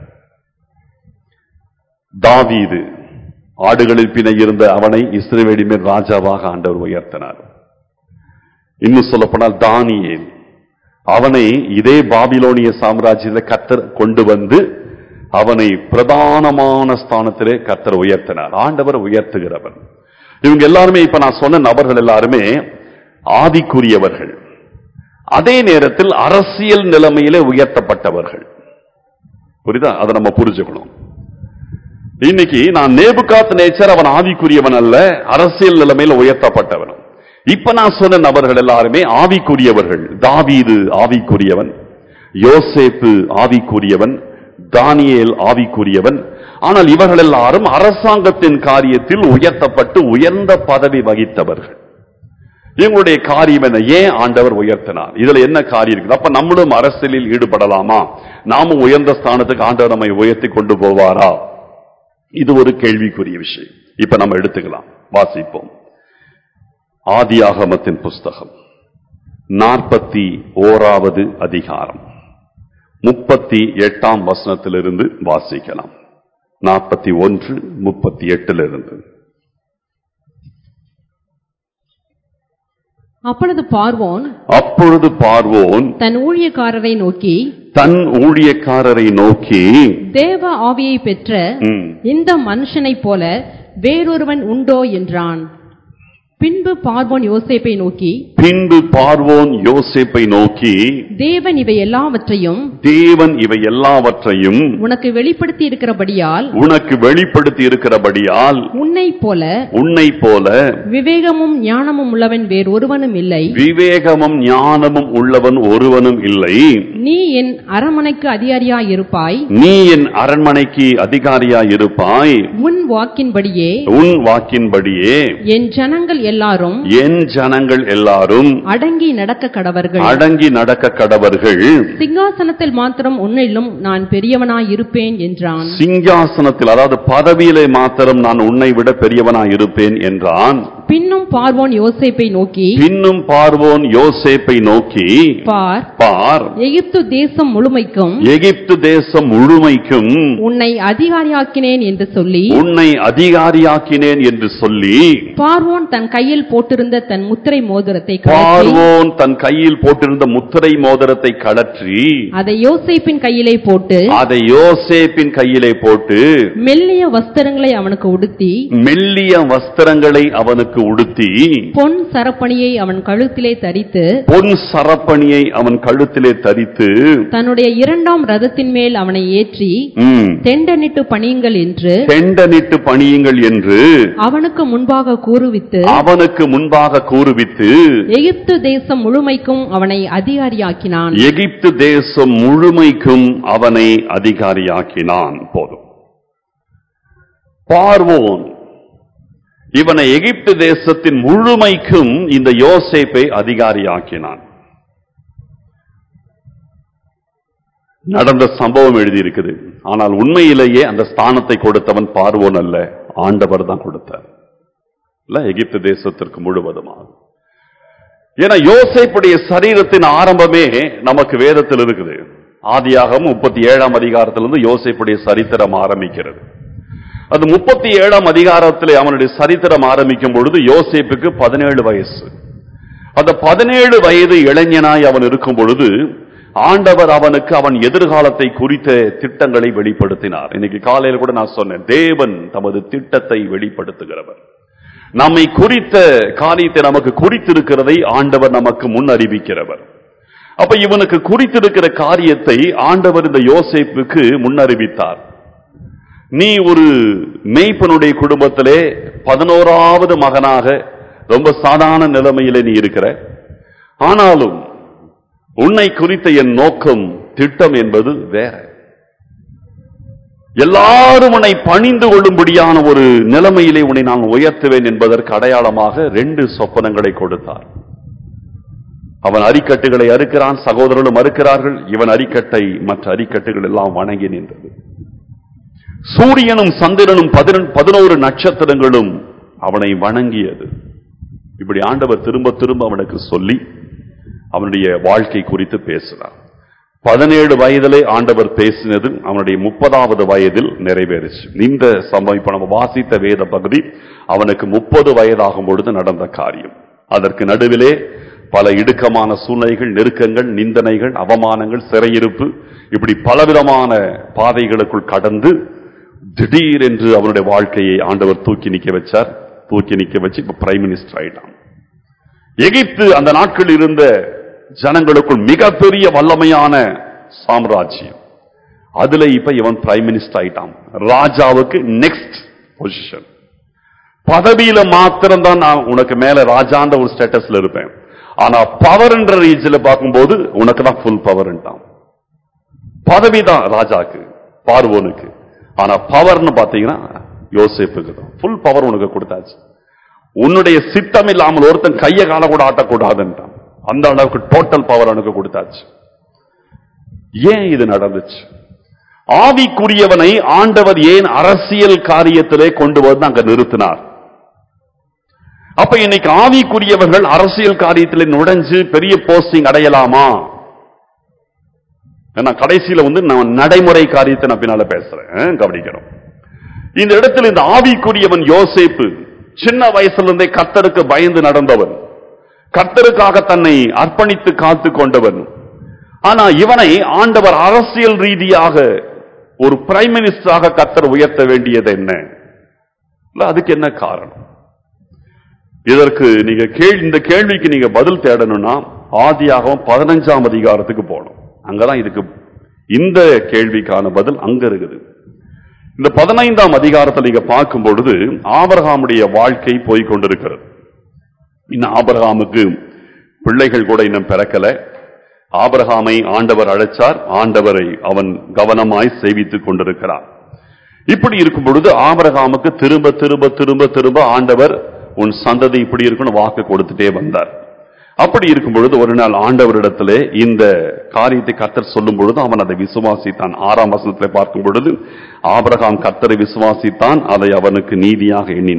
தாவீது ஆடுகளில் பிணை இருந்த அவனை இஸ்ரவேலி மேல் ராஜாவாக ஆண்டவர் உயர்த்தினார் இன்னும் சொல்லப்போனால் தானியேல் அவனை இதே பாபிலோனிய சாம்ராஜ்யத்தில் கத்தர் கொண்டு வந்து அவனை பிரதானமான ஸ்தானத்திலே கத்தர் உயர்த்தினார் ஆண்டவர் உயர்த்துகிறவர் இவங்க எல்லாருமே இப்ப நான் சொன்ன நபர்கள் எல்லாருமே ஆதிக்குரியவர்கள் அதே நேரத்தில் அரசியல் நிலைமையிலே உயர்த்தப்பட்டவர்கள் புரியுதா அதை நம்ம புரிஞ்சுக்கணும் இன்னைக்கு நான் நேபுகாத் நேச்சர் அவன் ஆவிக்குரியவன் அல்ல அரசியல் நிலைமையில உயர்த்தப்பட்டவன் இப்ப நான் சொன்ன நபர்கள் எல்லாருமே ஆவிக்குரியவர்கள் தாவீது ஆவிக்குரியவன் யோசேப்பு ஆவிக்குரியவன் தானியேல் ஆவிக்குரியவன் ஆனால் இவர்கள் எல்லாரும் அரசாங்கத்தின் காரியத்தில் உயர்த்தப்பட்டு உயர்ந்த பதவி வகித்தவர்கள் இவங்களுடைய காரியம் என்ன ஏன் ஆண்டவர் உயர்த்தினார் இதுல என்ன காரியம் இருக்குது அப்ப நம்மளும் அரசியலில் ஈடுபடலாமா நாமும் உயர்ந்த ஸ்தானத்துக்கு ஆண்டவர் நம்மை உயர்த்தி கொண்டு போவாரா இது ஒரு கேள்விக்குரிய விஷயம் இப்ப நம்ம எடுத்துக்கலாம் வாசிப்போம் ஆதியாகமத்தின் புஸ்தகம் நாற்பத்தி ஓராவது அதிகாரம் முப்பத்தி எட்டாம் வசனத்திலிருந்து வாசிக்கலாம் நாற்பத்தி ஒன்று முப்பத்தி எட்டிலிருந்து அப்பொழுது பார்வோன் அப்பொழுது பார்வோன் தன் ஊழியக்காரரை நோக்கி தன் ஊழியக்காரரை நோக்கி தேவ ஆவியை பெற்ற ம், இந்த மனுஷனைப் போல வேறொருவன் உண்டோ என்றான் பின்பு பார்வோன் யோசேப்பை நோக்கி பின்பு பார்வோன் யோசேப்பை நோக்கி தேவன் இவை எல்லாவற்றையும் தேவன் இவை எல்லாவற்றையும் உனக்கு வெளிப்படுத்தி இருக்கிறபடியால் உனக்கு வெளிப்படுத்தி இருக்கிறபடியால் உன்னைப் போல உன்னை போல விவேகமும் ஞானமும் உள்ளவன் வேறொருவனும் இல்லை விவேகமும் ஞானமும் உள்ளவன் ஒருவனும் இல்லை நீ என் அரமனைக்கு அதிகாரியாயிருப்பாய் நீ என் அரண்மனைக்கு அதிகாரியாய் இருப்பாய் உன் வாக்கின்படியே உன் வாக்கின்படியே என் ஜனங்கள் எல்லாரும் என் ஜனங்கள் எல்லாரும் அடங்கி நடக்க கடவர்கள் அடங்கி நடக்க கடவர்கள் சிங்காசனத்தில் மாத்திரம் உன்னிலும் நான் பெரியவனாய் இருப்பேன் என்றான் சிங்காசனத்தில் அதாவது பதவியிலே மாத்திரம் நான் உன்னை விட பெரியவனாய் இருப்பேன் என்றான் பின்னும் பார்வோன் யோசேப்பை நோக்கி பின்னும் பார்வோன் யோசேப்பை நோக்கி பார் பார் எகிப்து தேசம் முழுமைக்கும் எகிப்து தேசம் முழுமைக்கும் உன்னை அதிகாரியாக்கினேன் என்று சொல்லி உன்னை அதிகாரியாக்கினேன் என்று சொல்லி பார்வோன் தன் கையில் போட்டிருந்த தன் முத்திரை மோதிரத்தை கழற்றி பார்வோன் தன் கையில் போட்டிருந்த முத்திரை மோதிரத்தை கழற்றி அதை யோசேப்பின் கையிலே போட்டு அதை யோசேப்பின் கையிலே போட்டு மெல்லிய வஸ்திரங்களை அவனுக்கு உடுத்தி மெல்லிய வஸ்திரங்களை அவனுக்கு உடுத்தி பொன் சரப்பணியை அவன் கழுத்திலே தரித்து பொன் சரப்பணியை அவன் கழுத்திலே தரித்து தன்னுடைய இரண்டாம் ரதத்தின் மேல் அவனை ஏற்றி ம், தெண்டனிட்டு பணியுங்கள் என்று தெண்டனிட்டு பணியுங்கள் என்று அவனுக்கு முன்பாக கூறுவித்து அவனுக்கு முன்பாக கூறுவித்து எகிப்து தேசம் முழுமைக்கும் அவனை அதிகாரியாக்கினான் எகிப்து தேசம் முழுமைக்கும் அவனை அதிகாரியாக்கினான் போதும் பார்வோன் இவனை எகிப்து தேசத்தின் முழுமைக்கும் இந்த யோசேப்பை அதிகாரியாக்கினான் நடந்த சம்பவம் எழுதியிருக்குது ஆனால் உண்மையிலேயே அந்த ஸ்தானத்தை கொடுத்தவன் பார்வோன் அல்ல ஆண்டவர் தான் கொடுத்தார் இல்ல எகிப்து தேசத்திற்கு முழுவதுமாக ஏன்னா யோசேப்புடைய சரீரத்தின் ஆரம்பமே நமக்கு வேதத்தில் இருக்குது ஆதியாகம் முப்பத்தி ஏழாம் அதிகாரத்திலிருந்து யோசேப்புடைய சரித்திரம் ஆரம்பிக்கிறது அது முப்பத்தி ஏழாம் அதிகாரத்திலே அவனுடைய சரித்திரம் ஆரம்பிக்கும் பொழுது யோசேப்புக்கு பதினேழு வயசு அந்த பதினேழு வயது இளைஞனாய் அவன் இருக்கும் பொழுது ஆண்டவர் அவனுக்கு அவன் எதிர்காலத்தை குறித்த திட்டங்களை வெளிப்படுத்தினார் இன்னைக்கு காலையில் கூட நான் சொன்னேன் தேவன் தமது திட்டத்தை வெளிப்படுத்துகிறவர் நம்மை குறித்த காரியத்தை நமக்கு குறித்திருக்கிறதை ஆண்டவர் நமக்கு முன் அறிவிக்கிறவர் அப்ப இவனுக்கு குறித்திருக்கிற காரியத்தை ஆண்டவர் இந்த யோசேப்புக்கு முன் அறிவித்தார் நீ ஒரு மெய்ப்பனுடைய குடும்பத்திலே பதினோராவது மகனாக ரொம்ப சாதாரண நிலைமையிலே நீ இருக்கிற ஆனாலும் உன்னை குறித்த என் நோக்கம் திட்டம் என்பது வேற எல்லாரும் உன்னை பணிந்து கொள்ளும்படியான ஒரு நிலைமையிலே உன்னை நான் உயர்த்துவேன் என்பதற்கு அடையாளமாக ரெண்டு சொப்பனங்களை கொடுத்தார் அவன் அரிக்கட்டுகளை அறுக்கிறான் சகோதரர்களும் அறுக்கிறார்கள் இவன் அரிக்கட்டை மற்ற அரிக்கட்டுகள் எல்லாம் வணங்கி நின்றது சூரியனும் சந்திரனும் பதினெண்- பதினோரு நட்சத்திரங்களும் அவனை வணங்கியது இப்படி ஆண்டவர் திரும்ப திரும்ப அவனுக்கு சொல்லி அவனுடைய வாழ்க்கை குறித்து பேசினார் பதினேழு வயதிலே ஆண்டவர் பேசினது அவனுடைய முப்பதாவது வயதில் நிறைவேறுச்சு இந்த சம்பவம் இப்ப நம்ம வாசித்த வேத பகுதி அவனுக்கு முப்பது வயதாகும் பொழுது நடந்த காரியம் அதற்கு நடுவிலே பல இடுக்கமான சூழ்நிலைகள் நெருக்கங்கள் நிந்தனைகள் அவமானங்கள் சிறையிருப்பு இப்படி பலவிதமான பாதைகளுக்குள் கடந்து திடீர் என்று அவனுடைய வாழ்க்கையை ஆண்டவர் தூக்கி நிக்க வச்சார் தூக்கி நிக்க வச்சு இப்ப பிரைம் மினிஸ்டர் ஆயிட்டான் எகிப்து அந்த நாட்களில் இருந்த ஜனங்களுக்குள் மிகப்பெரிய வல்லமையான சாம்ராஜ்யம் அதுல இப்ப இவன் பிரைம் மினிஸ்டர் ஆயிட்டான் ராஜாவுக்கு நெக்ஸ்ட் பொசிஷன் பதவியில மாத்திரம்தான் நான் உனக்கு மேல ராஜான்ற ஒரு ஸ்டேட்டஸ்ல இருப்பேன் ஆனா பவர் என்ற ரீஜில பார்க்கும்போது உனக்கு தான் ஃபுல் பவர்ன்ட்டான் பதவி தான் ராஜாக்கு பார்வோனுக்கு ஆனா பவர்னு பாத்தீங்கன்னா யோசேப்புக்கு தான் ஃபுல் பவர் உனக்கு கொடுத்தாச்சு உன்னுடைய சித்தம் இல்லாமல் ஒருத்தன் கைய கால கூட ஆட்டக்கூடாதுன்ட்டான் அந்த அளவுக்கு டோட்டல் பவர் அவனுக்கு கொடுத்தாச்சு ஏன் இது நடந்துச்சு ஆவிக்குரியவனை ஆண்டவர் ஏன் அரசியல் காரியத்திலே கொண்டு வந்து அங்க நிறுத்தினார் அப்ப இன்னைக்கு ஆவிக்குரியவர்கள் அரசியல் காரியத்தில் நுழைஞ்சு பெரிய போஸ்டிங் அடையலாமா ஏன்னா கடைசியில வந்து நான் நடைமுறை காரியத்தை நான் பின்னால பேசுறேன் அஹ், கவனிக்கணும் இந்த இடத்துல இந்த ஆவிக்குரியவன் யோசேப்பு சின்ன வயசுல இருந்தே கர்த்தருக்கு பயந்து நடந்தவன் கர்த்தருக்காக தன்னை அர்ப்பணித்து காத்து கொண்டவன் ஆனா இவனை ஆண்டவர் அரசியல் ரீதியாக ஒரு பிரைம் மினிஸ்டராக கர்த்தர் உயர்த்த வேண்டியது என்ன இல்ல, அதுக்கு என்ன காரணம் இதற்கு நீங்க கேள்வி இந்த கேள்விக்கு நீங்க பதில் தேடணும்னா ஆதியாகவும் பதினஞ்சாம் அதிகாரத்துக்கு போகணும் அங்கதான் இதுக்கு இந்த கேள்விக்கான பதில் அங்க இருக்குது இந்த பதினைந்தாம் அதிகாரத்தில் நீங்க பார்க்கும் பொழுது ஆபிரகாமுடைய வாழ்க்கை போய் கொண்டிருக்கிறது இன்னும் ஆபிரகாமுக்கு பிள்ளைகள் கூட இன்னும் பிறக்கல ஆபிரகாமை ஆண்டவர் அழைச்சார் ஆண்டவரை அவன் கவனமாய் சேவித்துக் கொண்டிருக்கிறார் இப்படி இருக்கும் பொழுது ஆபிரகாமுக்கு திரும்ப திரும்ப திரும்ப திரும்ப ஆண்டவர் உன் சந்ததி இப்படி இருக்குன்னு வாக்கு கொடுத்துட்டே வந்தார் அப்படி இருக்கும் பொழுது ஒரு நாள் ஆண்டவரிடத்திலே இந்த காரியத்தை கர்த்தர் சொல்லும் பொழுது அவன் அதை விசுவாசித்தான் ஆறாம் வசனத்திலே பார்க்கும் பொழுது ஆபிரகாம் கர்த்தரை விசுவாசித்தான் அதை அவனுக்கு நீதியாக எண்ணினார்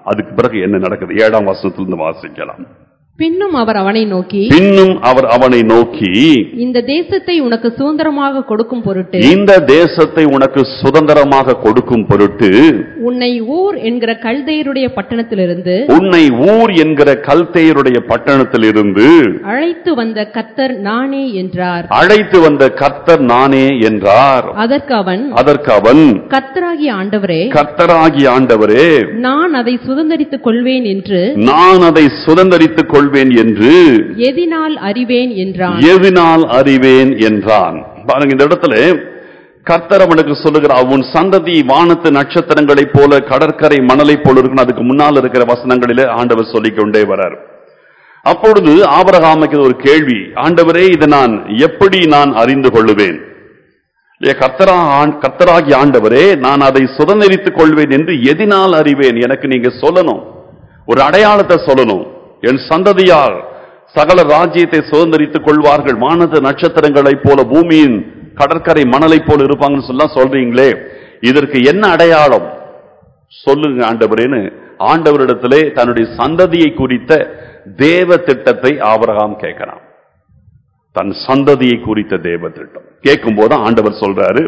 அதுக்கு பிறகு என்ன நடக்குது ஏழாம் வசனத்திலிருந்து வாசிக்கலாம் பின்னும் அவர் அவனை நோக்கி பின்னும் அவர் அவனை நோக்கி இந்த தேசத்தை உனக்கு சுதந்திரமாக கொடுக்கும் பொருட்டு இந்த தேசத்தை உனக்கு சுதந்திரமாக கொடுக்கும் பொருட்டு உன்னை ஊர் என்கிற கல்தையருடைய பட்டணத்திலிருந்து உன்னை ஊர் என்கிற கல்தேயருடைய பட்டணத்திலிருந்து அழைத்து வந்த கத்தர் நானே என்றார் அழைத்து வந்த கர்த்தர் நானே என்றார் அதற்கு அவன் அதற்கு அவன் கர்த்தராகிய ஆண்டவரே கர்த்தராகி ஆண்டவரே நான் அதை சுதந்தரித்துக் கொள்வேன் என்று நான் அதை சுதந்தரித்துக் கொள்வேன் என்று எதினால் அறிவேன் என்றான் எதினால் அறிவேன் என்றான் பாருங்க இந்த இடத்துல கர்த்தர் அவனுக்கு சொல்லுகிறார் உன் சந்ததி வானத்து நட்சத்திரங்களைப் போல கடற்கரை மணலைப் போல இருக்கணும் அதுக்கு முன்னால் இருக்கிற வசனங்களிலே ஆண்டவர் சொல்லிக் கொண்டே வரார் அப்பொழுது ஆபரகாமுக்கு ஒரு கேள்வி ஆண்டவரே இதை நான் எப்படி நான் அறிந்து கொள்ளுவேன் இல்லையா, கர்த்தரா ஆண்- கர்த்தராகி ஆண்டவரே நான் அதை சுதந்திரித்துக் கொள்வேன் என்று எதினால் அறிவேன் எனக்கு நீங்க சொல்லணும் ஒரு அடையாளத்தை சொல்லணும் என் சந்ததியார் சகல ராஜ்யத்தை சுதந்திரித்துக் கொள்வார்கள் வானத்து நட்சத்திரங்களைப் போல பூமியின் கடற்கரை மணலைப் போல இருப்பாங்கன்னு சொல்லலாம் சொல்றீங்களே இதற்கு என்ன அடையாளம் சொல்லுங்க ஆண்டவரேன்னு ஆண்டவரிடத்திலே தன்னுடைய சந்ததியை குறித்த தேவ திட்டத்தை ஆபிரகாம் கேட்கிறான் தன் சந்ததியை குறித்த தேவ திட்டம் கேட்கும் போது ஆண்டவர் சொல்றாரு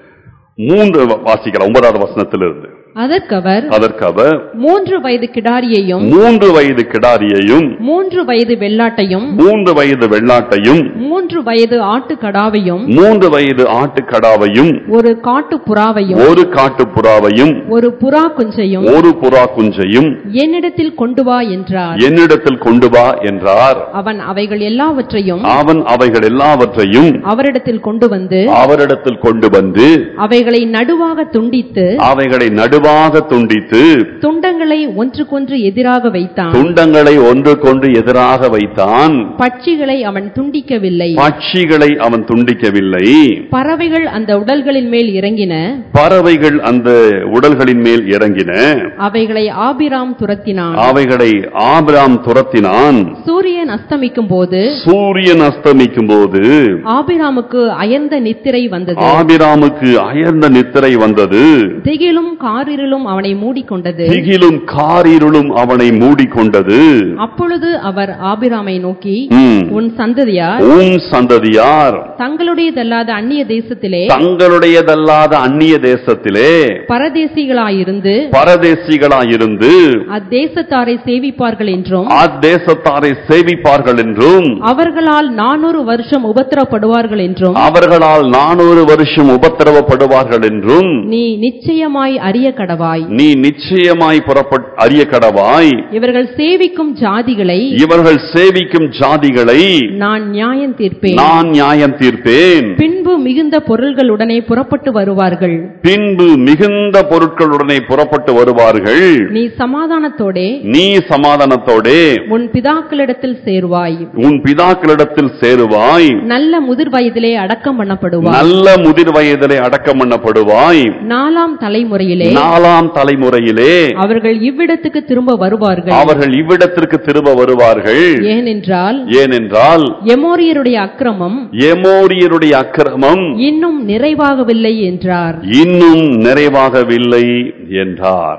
மூன்று வாசிக்கலாம் ஒன்பதாவது வசனத்திலிருந்து அதற்கவர் அதற்கு அவர் மூன்று வயது கிடாரியையும் மூன்று வயது கிடாரியையும் மூன்று வயது வெள்ளாட்டையும் மூன்று வயது வெள்ளாட்டையும் மூன்று வயது ஆட்டுக்கடாவையும் மூன்று வயது ஆட்டுக்கடாவையும் ஒரு காட்டு புறாவையும் ஒரு காட்டுப்புறாவையும் ஒரு புறா குஞ்சையும் ஒரு புறா குஞ்சையும் என்னிடத்தில் கொண்டு வா என்றார் என்னிடத்தில் கொண்டு வா என்றார் அவன் அவைகள் எல்லாவற்றையும் அவன் அவைகள் எல்லாவற்றையும் அவரிடத்தில் கொண்டு வந்து அவரிடத்தில் கொண்டு வந்து அவைகளை நடுவாக துண்டித்து அவைகளை நடுவாக துண்டித்து துண்டங்களை ஒன்றுக்கொன்று எதிராக வைத்தான் துண்டங்களை ஒன்றுக்கொன்று எதிராக வைத்தான் பட்சிகளை அவன் துண்டிக்கவில்லை பட்சிகளை அவன் துண்டிக்கவில்லை பறவைகள் அந்த உடல்களின் மேல் இறங்கின பறவைகள் அந்த உடல்களின் மேல் இறங்கின அவைகளை ஆபிராம் துரத்தினான் அவைகளை ஆபிராம் துரத்தினான் சூரியன் அஸ்தமிக்கும் போது சூரியன் அஸ்தமிக்கும் போது ஆபிராமுக்கு அயர்ந்த நித்திரை வந்தது ஆபிராமுக்கு அயர்ந்த நித்திரை வந்தது திகிலும் காரிருளும் அவனை மூடிக்கொண்டது திகிலும் காரிருளும் அவனை மூடிக்கொண்டது அப்பொழுது அவர் ஆபிராமை நோக்கி ம். உன் சந்ததியார் உன் சந்ததியார் தங்களுடையதல்லாத அந்நிய தேசத்திலே தங்களுடையதல்லாத அந்நிய தேசத்திலே பரதேசிகளாயிருந்து பரதேசிகளாயிருந்து அத்தேசத்தாரை சேவிப்பார்கள் என்றும் அத்தேசத்தாரை சேவிப்பார்கள் என்றும் அவர்களால் நானூறு வருஷம் உபத்திரப்படுவார்கள் என்றும் அவர்களால் நானூறு வருஷம் உபத்திரவப்படுவார்கள் என்றும் நீ நிச்சயமாய் அறிய கடவாய் நீ நிச்சயமாய் புறப்பட் அறிய கடவாய் இவர்கள் சேவிக்கும் ஜாதிகளை இவர்கள் சேவிக்கும் ஜாதிகளை நான் நியாயம் தீர்ப்பேன் நான் நியாயம் தீர்ப்பேன் பின்பு மிகுந்த பொருள்களுடனே புறப்பட்டு வருவார்கள் பின்பு மிகுந்த பொருட்களுடனே புறப்பட்டு வருவார்கள் நீ சமாதானத்தோடே நீ சமாதானத்தோடே உன் பிதாக்களிடத்தில் சேர்வாய் உன் பிதாக்களிடத்தில் சேருவாய் நல்ல முதிர் வயதிலே அடக்கம் பண்ணப்படுவாய் நல்ல முதிர் வயதிலே அடக்கம் பண்ணப்படுவாய் நாலாம் தலைமுறையிலே நாலாம் தலைமுறையிலே அவர்கள் இவ்விடத்துக்கு திரும்ப வருவார்கள் அவர்கள் இவ்விடத்திற்கு திரும்ப வருவார்கள் ஏனென்றால் ஏனென்றால் எமோரியருடைய அக்கிரமம் எமோரியருடைய அக்கிரமம் இன்னும் நிறைவாகவில்லை என்றார் இன்னும் நிறைவாகவில்லை என்றார்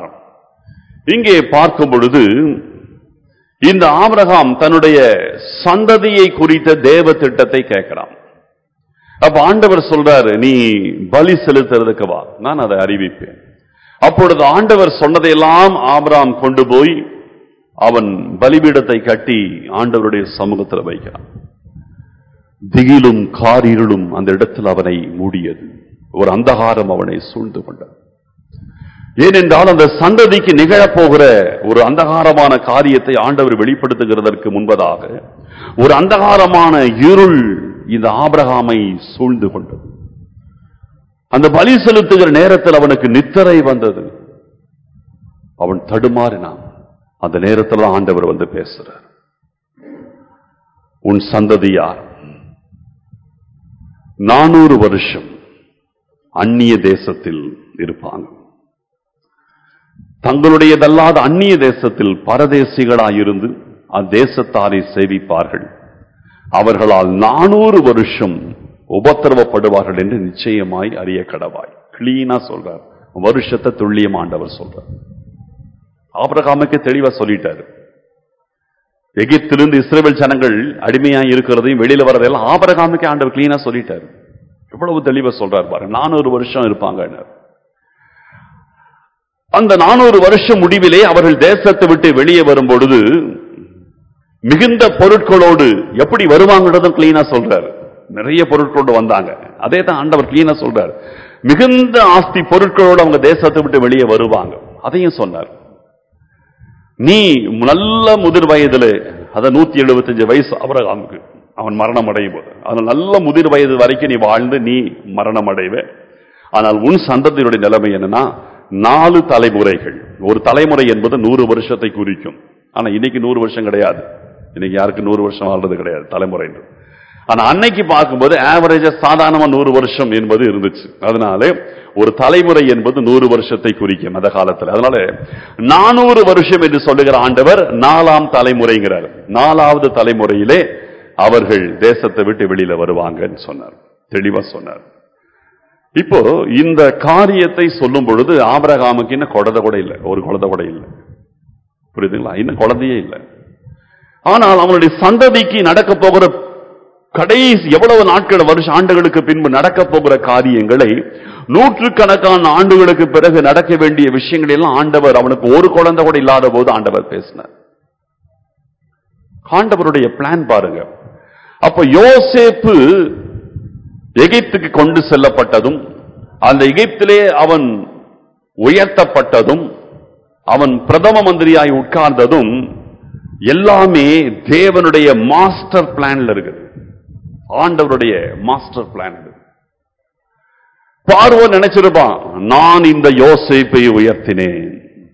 இங்கே பார்க்கும் பொழுது இந்த ஆபிரகாம் தன்னுடைய சந்ததியை குறித்த தேவ திட்டத்தை கேட்கிறான் அப்ப ஆண்டவர் சொல்றாரு நீ பலி செலுத்துறதுக்கு வா நான் அதை அறிவிப்பேன் அப்பொழுது ஆண்டவர் சொன்னதையெல்லாம் ஆபிரகாம் கொண்டு போய் அவன் பலிபீடத்தை கட்டி ஆண்டவருடைய சமூகத்தில் வைக்கிறான் திகிலும் காரிருளும் அந்த இடத்தில் அவனை மூடியது ஒரு அந்தகாரம் அவனை சூழ்ந்து கொண்டது ஏனென்றால் அந்த சந்ததிக்கு நிகழப்போகிற ஒரு அந்தகாரமான காரியத்தை ஆண்டவர் வெளிப்படுத்துகிறதற்கு முன்பதாக ஒரு அந்தகாரமான இருள் இந்த ஆபிரகாமை சூழ்ந்து கொண்டது அந்த பலி செலுத்துகிற நேரத்தில் அவனுக்கு நித்திரை வந்தது அவன் தடுமாறினான் அந்த நேரத்தில் தான் ஆண்டவர் வந்து பேசுறார் உன் சந்ததியார் நானூறு வருஷம் அந்நிய தேசத்தில் இருப்பாங்க தங்களுடையதல்லாத அந்நிய தேசத்தில் பரதேசிகளாயிருந்து அத்தேசத்தாரை சேவிப்பார்கள் அவர்களால் நானூறு வருஷம் உபத்திரவப்படுவார்கள் என்று நிச்சயமாய் அறிய கடவாய் கிளீனா சொல்றார் வருஷத்தை துல்லியம் ஆண்டவர் சொல்றார் ஆபிரகாமுக்கு தெளிவா சொல்லிட்டாரு எகிப்திலிருந்து இஸ்ரேல் ஜனங்கள் அடிமையா இருக்கிறதையும் வெளியில வரதெல்லாம் ஆபரகாமுக்கு ஆண்டவர் கிளீனா சொல்லிட்டாரு எவ்வளவு தெளிவா சொல்றாரு பாருங்க நானூறு வருஷம் இருப்பாங்க அந்த நானூறு வருஷம் முடிவிலே அவர்கள் தேசத்தை விட்டு வெளியே வரும் பொழுது மிகுந்த பொருட்களோடு எப்படி வருவாங்கன்றதும் கிளீனா சொல்றாரு நிறைய பொருட்களோடு வந்தாங்க அதே தான் ஆண்டவர் கிளீனா சொல்றாரு மிகுந்த ஆஸ்தி பொருட்களோடு அவங்க தேசத்தை விட்டு வெளியே வருவாங்க அதையும் சொன்னார் நீ நல்ல முதிர் வயதுல அத நூத்தி எழுபத்தஞ்சு வயசு அபரகாமுக்கு அவன் மரணம் அடையும் போது அதனால நல்ல முதிர் வயது வரைக்கும் நீ வாழ்ந்து நீ மரணம் அடைவே ஆனால் உன் சந்ததியுடைய நிலைமை என்னன்னா நாலு தலைமுறைகள் ஒரு தலைமுறை என்பது நூறு வருஷத்தை குறிக்கும் ஆனா இன்னைக்கு நூறு வருஷம் கிடையாது இன்னைக்கு யாருக்கு நூறு வருஷம் வாழ்றது கிடையாது தலைமுறை என்று. ஆனா அன்னைக்கு பார்க்கும்போது ஆவரேஜா சாதாரணமா நூறு வருஷம் என்பது இருந்துச்சு அதனால ஒரு தலைமுறை என்பது நூறு வருஷத்தை குறிக்கும் அந்த காலத்துல அதனால நானூறு வருஷம் என்று சொல்லுகிற ஆண்டவர் நாலாம் தலைமுறைங்கிறார் நாலாவது தலைமுறையிலே அவர்கள் தேசத்தை விட்டு வெளியில வருவாங்கன்னு சொன்னார் தெளிவா சொன்னார் இப்போ இந்த காரியத்தை சொல்லும் பொழுது ஆபரகாமுக்கு இன்னும் குழந்தை கூட இல்லை ஒரு குழந்தை கூட இல்லை புரியுதுங்களா இன்னும் குழந்தையே இல்லை ஆனால் அவனுடைய சந்ததிக்கு நடக்க போகிற கடைசி எவ்வளவு நாட்கள் வருஷ ஆண்டுகளுக்கு பின்பு நடக்க போகிற காரியங்களை நூற்றுக்கணக்கான ஆண்டுகளுக்கு பிறகு நடக்க வேண்டிய விஷயங்கள் எல்லாம் ஆண்டவர் அவனுக்கு ஒரு குழந்தை கூட இல்லாத போது ஆண்டவர் பேசினார் ஆண்டவருடைய பிளான் பாருங்க அப்ப யோசேப்பு எகிப்துக்கு கொண்டு செல்லப்பட்டதும் அந்த எகிப்திலே அவன் உயர்த்தப்பட்டதும் அவன் பிரதம மந்திரியாய் உட்கார்ந்ததும் எல்லாமே தேவனுடைய மாஸ்டர் பிளான்ல இருக்குது ஆண்டவருடைய மாஸ்டர் பிளான் இது பார்வோன் நினைச்சிருப்பான் நான் இந்த யோசேப்பை உயர்த்தினேன்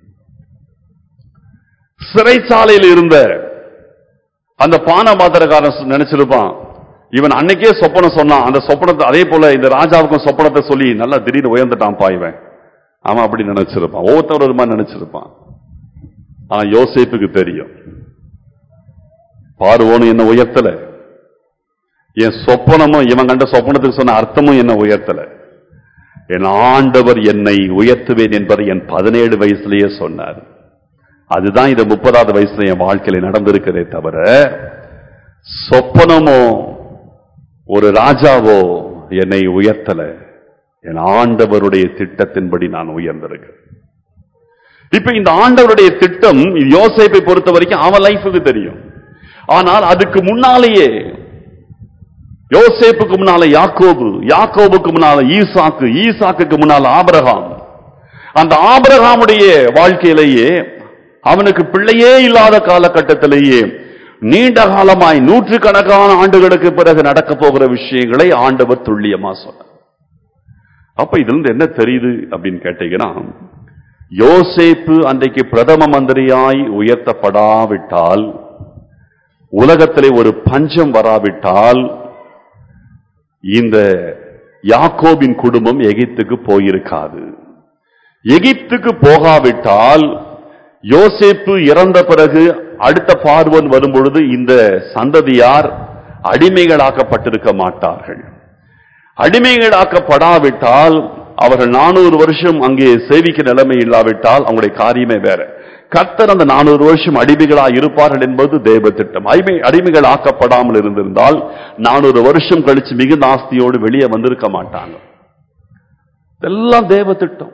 சிறைச்சாலையில் இருந்த அந்த பானபாத்திரக்காரன் நினைச்சிருப்பான் இவன் அன்னைக்கே சொப்பனம் சொன்னான் அந்த சொப்பனத்தை அதே போல இந்த ராஜாவுக்கும் சொப்பனத்தை சொல்லி நல்லா திடீர்னு உயர்ந்துட்டான் பா இவன் அவன் அப்படி நினைச்சிருப்பான் ஒவ்வொருத்தர் ஒரு மாதிரி நினைச்சிருப்பான் ஆனா யோசேப்புக்கு தெரியும் பார்வோன்னு என்ன உயர்த்தல என் சொப்பனமும் இவன் கண்ட சொப்பனத்துக்கு சொன்ன அர்த்தமும் என்ன உயர்த்தல என் ஆண்டவர் என்னை உயர்த்துவேன் என்பதை என் பதினேழு வயசுலயே சொன்னார் அதுதான் இந்த முப்பதாவது வயசுல என் வாழ்க்கையில நடந்திருக்கிறதே தவிர சொப்பனமோ ஒரு ராஜாவோ என்னை உயர்த்தல என் ஆண்டவருடைய திட்டத்தின்படி நான் உயர்ந்திருக்கிறேன் இப்ப இந்த ஆண்டவருடைய திட்டம் யோசேப்பை பொறுத்த வரைக்கும் அவன் லைஃபுக்கு தெரியும் ஆனால் அதுக்கு முன்னாலேயே யோசேப்புக்கு முன்னால யாக்கோபு யாக்கோபுக்கு முன்னால ஈசாக்கு ஈசாக்குக்கு முன்னால ஆபிரகாம் அந்த ஆபிரகாமுடைய வாழ்க்கையிலேயே அவனுக்கு பிள்ளையே இல்லாத காலகட்டத்திலேயே நீண்ட காலமாய் நூற்றுக்கணக்கான ஆண்டுகளுக்கு பிறகு நடக்க போகிற விஷயங்களை ஆண்டவர் துல்லியமா சொன்னார் அப்ப இதுல இருந்து என்ன தெரியுது அப்படின்னு கேட்டீங்கன்னா யோசேப்பு அன்றைக்கு பிரதம மந்திரியாய் உயர்த்தப்படாவிட்டால் உலகத்திலே ஒரு பஞ்சம் வராவிட்டால் இந்த யாக்கோபின் குடும்பம் எகிப்துக்கு போயிருக்காது எகிப்துக்கு போகாவிட்டால் யோசேப்பு இறந்த பிறகு அடுத்த பார்வன் வரும்பொழுது இந்த சந்ததியார் அடிமைகளாக்கப்பட்டிருக்க மாட்டார்கள் அடிமைகளாக்கப்படாவிட்டால் அவர்கள் நானூறு வருஷம் அங்கே சேவிக்க நிலைமை இல்லாவிட்டால் அவங்களுடைய காரியமே வேற கர்த்தர் அந்த நானூறு வருஷம் அடிமைகளா இருப்பார்கள் என்பது தேவ திட்டம் அடிமை அடிமைகள் ஆக்கப்படாமல் இருந்திருந்தால் நானூறு வருஷம் கழிச்சு மிகுந்த ஆஸ்தியோடு வெளியே வந்திருக்க மாட்டாங்க இதெல்லாம் தேவ திட்டம்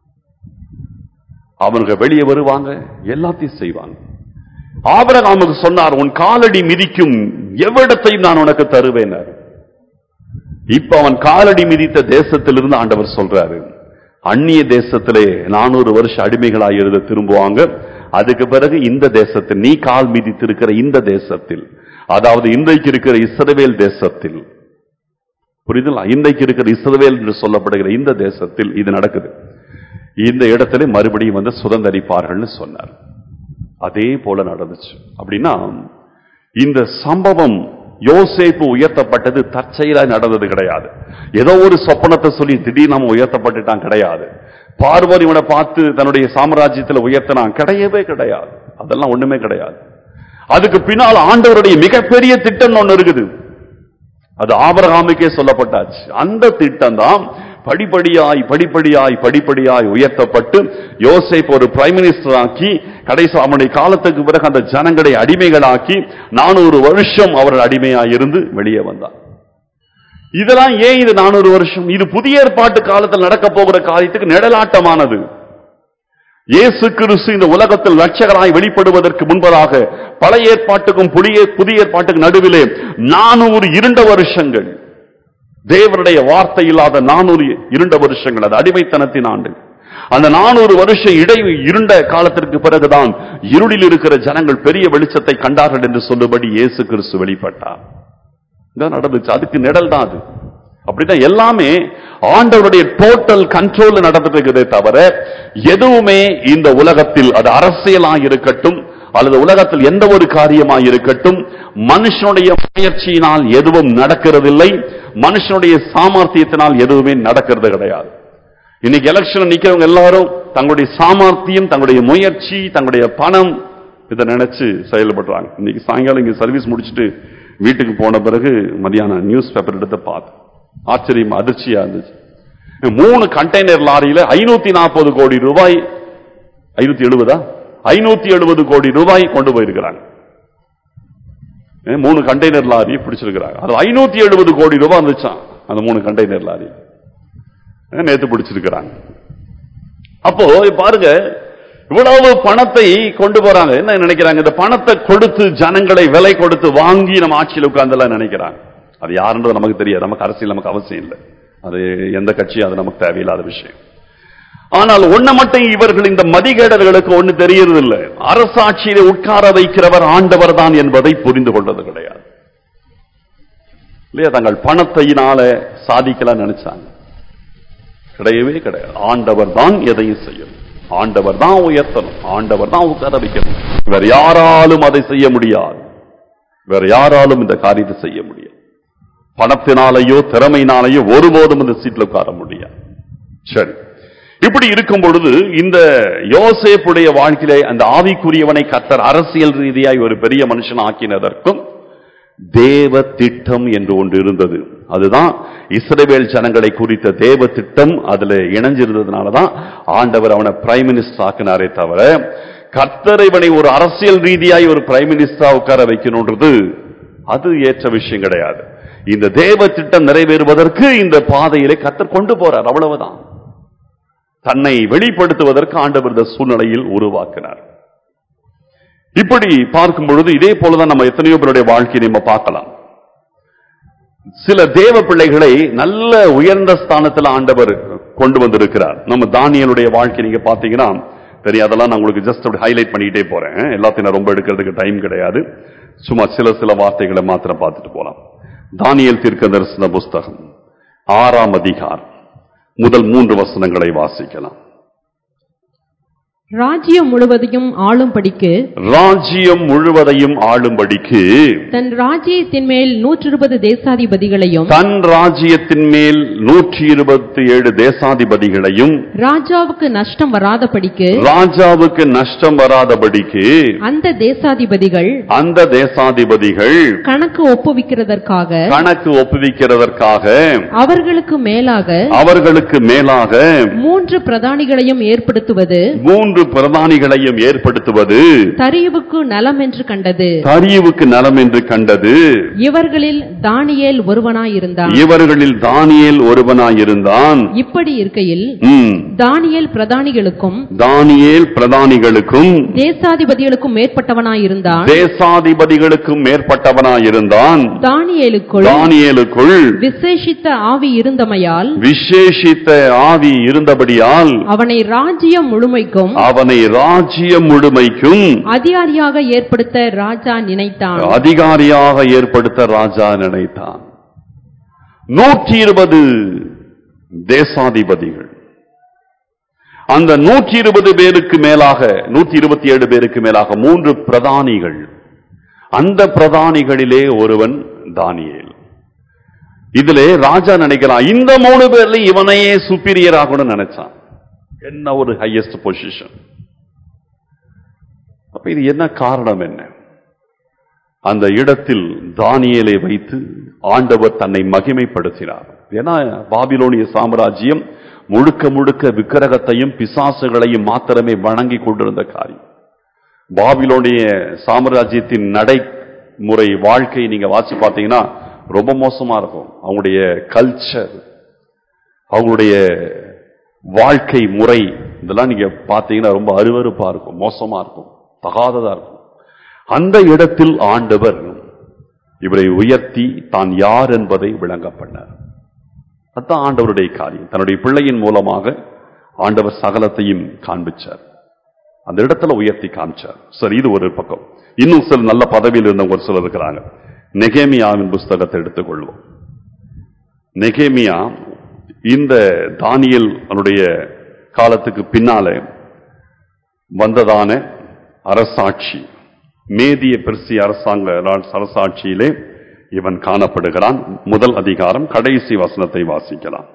அவங்க வெளியே வருவாங்க எல்லாத்தையும் செய்வாங்க ஆபரகாமுக்கு சொன்னார் உன் காலடி மிதிக்கும் எவ்விடத்தையும் நான் உனக்கு தருவேன் இப்ப அவன் காலடி மிதித்த தேசத்திலிருந்து ஆண்டவர் சொல்றாரு அந்நிய தேசத்திலே நானூறு வருஷம் அடிமைகளாக எழுத திரும்புவாங்க அதுக்கு பிறகு இந்த தேசத்தில் நீ கால் மிதித்திருக்கிற இந்த தேசத்தில் அதாவது இன்றைக்கு இருக்கிற இஸ்ரவேல் தேசத்தில் புரியுதுங்களா இன்றைக்கு இருக்கிற இஸ்ரவேல் என்று சொல்லப்படுகிற இந்த தேசத்தில் இது நடக்குது இந்த இடத்துல மறுபடியும் வந்து சுதந்திரிப்பார்கள்னு சொன்னார் அதே போல நடந்துச்சு அப்படின்னா இந்த சம்பவம் யோசேப்பு உயர்த்தப்பட்டது தற்செயலாய் நடந்தது கிடையாது ஏதோ ஒரு சொப்பனத்தை சொல்லி திடீர்னு நம்ம உயர்த்தப்பட்டுட்டான் கிடையாது பார்வன் இவனை பார்த்து தன்னுடைய சாம்ராஜ்யத்துல உயர்த்தினான் கிடையவே கிடையாது அதெல்லாம் ஒண்ணுமே கிடையாது அதுக்கு பின்னால் ஆண்டவருடைய மிகப்பெரிய திட்டம் ஒண்ணு இருக்குது அது ஆபரகாமுக்கே சொல்லப்பட்டாச்சு அந்த திட்டம் தான் படிப்படியாய் படிப்படியாய் படிப்படியாய் உயர்த்தப்பட்டு யோசேப் ஒரு பிரைம் மினிஸ்டர் ஆக்கி கடைசி அவனுடைய காலத்துக்கு பிறகு அந்த ஜனங்களை அடிமைகளாக்கி நானூறு வருஷம் அவர்கள் அடிமையாய் இருந்து வெளியே வந்தார் இதெல்லாம் ஏன் இது நானூறு வருஷம் இது புதிய ஏற்பாட்டு காலத்தில் நடக்க போகிற காரியத்துக்கு நிழலாட்டமானது இயேசு கிறிஸ்து இந்த உலகத்தில் ரட்சகராய் வெளிப்படுவதற்கு முன்பதாக பழைய ஏற்பாட்டுக்கும் புதிய புதிய ஏற்பாட்டுக்கு நடுவிலே நானூறு இருண்ட வருஷங்கள் தேவனுடைய வார்த்தை இல்லாத நானூறு இருண்ட வருஷங்கள் அது அடிமைத்தனத்தின் ஆண்டு அந்த நானூறு வருஷம் இடை இருண்ட காலத்திற்கு பிறகுதான் இருளில் இருக்கிற ஜனங்கள் பெரிய வெளிச்சத்தை கண்டார்கள் என்று சொல்லும்படி இயேசு கிறிஸ்து வெளிப்பட்டார் இதான் நடந்துச்சு அதுக்கு நிழல் தான் அது அப்படிதான் எல்லாமே ஆண்டவருடைய டோட்டல் கண்ட்ரோல் நடந்துட்டு இருக்குதே தவிர எதுவுமே இந்த உலகத்தில் அது அரசியலாக இருக்கட்டும் அல்லது உலகத்தில் எந்த ஒரு காரியமாக இருக்கட்டும் மனுஷனுடைய முயற்சியினால் எதுவும் நடக்கிறதில்லை மனுஷனுடைய சாமர்த்தியத்தினால் எதுவுமே நடக்கிறது கிடையாது இன்னைக்கு எலெக்ஷன் நிக்கிறவங்க எல்லாரும் தங்களுடைய சாமர்த்தியம் தங்களுடைய முயற்சி தங்களுடைய பணம் இதை நினைச்சு செயல்படுறாங்க இன்னைக்கு சாயங்காலம் இங்க சர்வீஸ் முடிச்சுட்டு வீட்டுக்கு போன பிறகு மதியானம் நியூஸ் பேப்பர் எடுத்து பார்த்தேன் ஆச்சரியம் அதிர்ச்சியா இருந்துச்சு மூணு கண்டெய்னர் லாரியில ஐநூத்தி நாற்பது கோடி ரூபாய் ஐநூத்தி எழுபதா ஐநூத்தி எழுபது கோடி ரூபாய் கொண்டு போயிருக்கிறாங்க ஏ, மூணு கண்டெய்னர் லாரி பிடிச்சிருக்கிறாங்க அது ஐநூத்தி எழுபது கோடி ரூபாய் இருந்துச்சான் அந்த மூணு கண்டெய்னர் லாரி ஏ, நேத்து பிடிச்சிருக்கிறாங்க அப்போ பாருங்க இவ்வளவு பணத்தை கொண்டு போறாங்க என்ன நினைக்கிறாங்க இந்த பணத்தை கொடுத்து ஜனங்களை விலை கொடுத்து வாங்கி நம்ம ஆட்சியில் உட்கார்ந்தெல்லாம் நினைக்கிறாங்க அது யாருன்றது நமக்கு தெரியாது நமக்கு அரசியல் நமக்கு அவசியம் இல்லை அது எந்த கட்சியும் அது நமக்கு தேவையில்லாத விஷயம் ஆனால் ஒண்ணு மட்டும் இவர்கள் இந்த மதிகேடர்களுக்கு ஒண்ணு தெரியறது இல்லை அரசாட்சியிலே உட்கார வைக்கிறவர் ஆண்டவர் தான் என்பதை புரிந்து கொண்டது கிடையாது இல்லையா தங்கள் பணத்தையினால சாதிக்கலாம் நினைச்சாங்க கிடையவே கிடையாது ஆண்டவர் தான் எதையும் செய்யணும் ஆண்டவர் தான் உயர்த்தணும் ஆண்டவர் தான் உட்கார வைக்கணும் வேற யாராலும் அதை செய்ய முடியாது வேற யாராலும் இந்த காரியத்தை செய்ய முடியாது பணத்தினாலேயோ திறமையினாலேயோ ஒருபோதும் இந்த சீட்ல உட்கார முடியாது சரி இப்படி இருக்கும் பொழுது இந்த யோசேப்புடைய வாழ்க்கையிலே அந்த ஆவிக்குரியவனை கத்தர் அரசியல் ரீதியாய் ஒரு பெரிய மனுஷன் ஆக்கினதற்கும் தேவ திட்டம் என்று ஒன்று இருந்தது அதுதான் இஸ்ரவேல் ஜனங்களை குறித்த தேவ திட்டம் அதுல இணைஞ்சிருந்ததுனாலதான் ஆண்டவர் அவனை பிரைம் மினிஸ்டர் ஆக்கினாரே தவிர கர்த்தர் இவனை ஒரு அரசியல் ரீதியாய் ஒரு பிரைம் மினிஸ்டரா உட்கார வைக்கணும்ன்றது அது ஏற்ற விஷயம் கிடையாது இந்த தேவ திட்டம் நிறைவேறுவதற்கு இந்த பாதையிலே கர்த்தர் கொண்டு போறார் அவ்வளவுதான் தன்னை வெளிப்படுத்துவதற்கு ஆண்டவர் இந்த சூழ்நிலையில் உருவாக்கினார் இப்படி பார்க்கும் பொழுது இதே போலதான் நம்ம எத்தனையோ பேருடைய வாழ்க்கையை நம்ம பார்க்கலாம் சில தேவ பிள்ளைகளை நல்ல உயர்ந்த ஸ்தானத்தில் ஆண்டவர் கொண்டு வந்திருக்கிறார் நம்ம தானியலுடைய வாழ்க்கை நீங்க பாத்தீங்கன்னா தெரியும் அதெல்லாம் நான் உங்களுக்கு ஜஸ்ட் அப்படி ஹைலைட் பண்ணிக்கிட்டே போறேன் எல்லாத்தையும் நான் ரொம்ப எடுக்கிறதுக்கு டைம் கிடையாது சும்மா சில சில வார்த்தைகளை மாத்திரம் பார்த்துட்டு போலாம் தானியல் தீர்க்க தரிசன புஸ்தகம் ஆறாம் அதிகாரம் முதல் மூன்று வசனங்களை வாசிக்கலாம் ராஜ்யம் முழுவதையும் ஆளும்படிக்கு ராஜ்யம் முழுவதையும் ஆளும்படிக்கு தன் ராஜ்யத்தின் மேல் நூற்றிருபது தேசாதிபதிகளையும் தன் ராஜ்யத்தின் மேல் நூற்றி இருபத்தி ஏழு தேசாதிபதிகளையும் ராஜாவுக்கு நஷ்டம் வராதபடிக்கு ராஜாவுக்கு நஷ்டம் வராதபடிக்கு அந்த தேசாதிபதிகள் அந்த தேசாதிபதிகள் கணக்கு ஒப்புவிக்கிறதற்காக கணக்கு ஒப்புவிக்கிறதற்காக அவர்களுக்கு மேலாக அவர்களுக்கு மேலாக மூன்று பிரதானிகளையும் ஏற்படுத்துவது மூன்று பிரதானிகளையும் ஏற்படுத்துவது தரியுவுக்கு நலம் என்று கண்டது தரியுவுக்கு நலம் என்று கண்டது இவர்களில் தானியேல் ஒருவனாயிருந்தான் இவர்களில் தானியேல் ஒருவனாயிருந்தான் இப்படி இருக்கையில் ம், தானியேல் பிரதானிகளுக்கும் தானியேல் பிரதானிகளுக்கும் தேசாதிபதிகளுக்கும் மேற்பட்டவனாயிருந்தான் தேசாதிபதிகளுக்கும் மேற்பட்டவனாயிருந்தான் தானியேலுக்குள் தானியேலுக்குள் விசேஷித்த ஆவி இருந்தமையால் விசேஷித்த ஆவி இருந்தபடியால் அவனை ராஜ்யம் முழுமைக்கும் அவனை ராஜ்யம் முழுமைக்கும் அதிகாரியாக ஏற்படுத்த ராஜா நினைத்தான் அதிகாரியாக ஏற்படுத்த ராஜா நினைத்தான் நூற்றி இருபது தேசாதிபதிகள் அந்த நூற்றி இருபது பேருக்கு மேலாக நூற்றி இருபத்தி ஏழு பேருக்கு மேலாக மூன்று பிரதானிகள் அந்த பிரதானிகளிலே ஒருவன் தானியேல் இதிலே ராஜா நினைக்கிறான் இந்த மூணு பேர்ல இவனையே சுப்பீரியர் ஆகணும்னு நினைச்சான் என்ன ஒரு ஹையஸ்ட் பொசிஷன் அப்ப இது என்ன காரணம் என்ன அந்த இடத்தில் தானியேலை வைத்து ஆண்டவர் தன்னை மகிமைப்படுத்தினார் ஏன்னா பாபிலோனிய சாம்ராஜ்யம் முழுக்க முழுக்க விக்கிரகத்தையும் பிசாசுகளையும் மாத்திரமே வணங்கி கொண்டிருந்த காரியம் பாபிலோனிய சாம்ராஜ்யத்தின் நடைமுறை வாழ்க்கை நீங்க வாசி பார்த்தீங்கன்னா ரொம்ப மோசமா இருக்கும் அவங்களுடைய கல்ச்சர் அவங்களுடைய வாழ்க்கை முறை இதெல்லாம் நீங்க பார்த்தீங்கன்னா ரொம்ப அருவருப்பா இருக்கும் மோசமா இருக்கும் தகாததா இருக்கும் அந்த இடத்தில் ஆண்டவர் இவரை உயர்த்தி தான் யார் என்பதை விளங்க பண்ணார் அதுதான் ஆண்டவருடைய காரியம் தன்னுடைய பிள்ளையின் மூலமாக ஆண்டவர் சகலத்தையும் காண்பிச்சார் அந்த இடத்துல உயர்த்தி காமிச்சார் சரி இது ஒரு பக்கம் இன்னும் சில நல்ல பதவியில் இருந்தவங்க ஒரு சிலர் இருக்கிறாங்க நெகேமியாவின் புஸ்தகத்தை எடுத்துக்கொள்வோம் நெகேமியா இந்த தானியல் அவனுடைய காலத்துக்கு பின்னாலே வந்ததான அரசாட்சி மேதிய பெர்சிய அரசாங்க அரசாட்சியிலே இவன் காணப்படுகிறான் முதல் அதிகாரம் கடைசி வசனத்தை வாசிக்கலாம்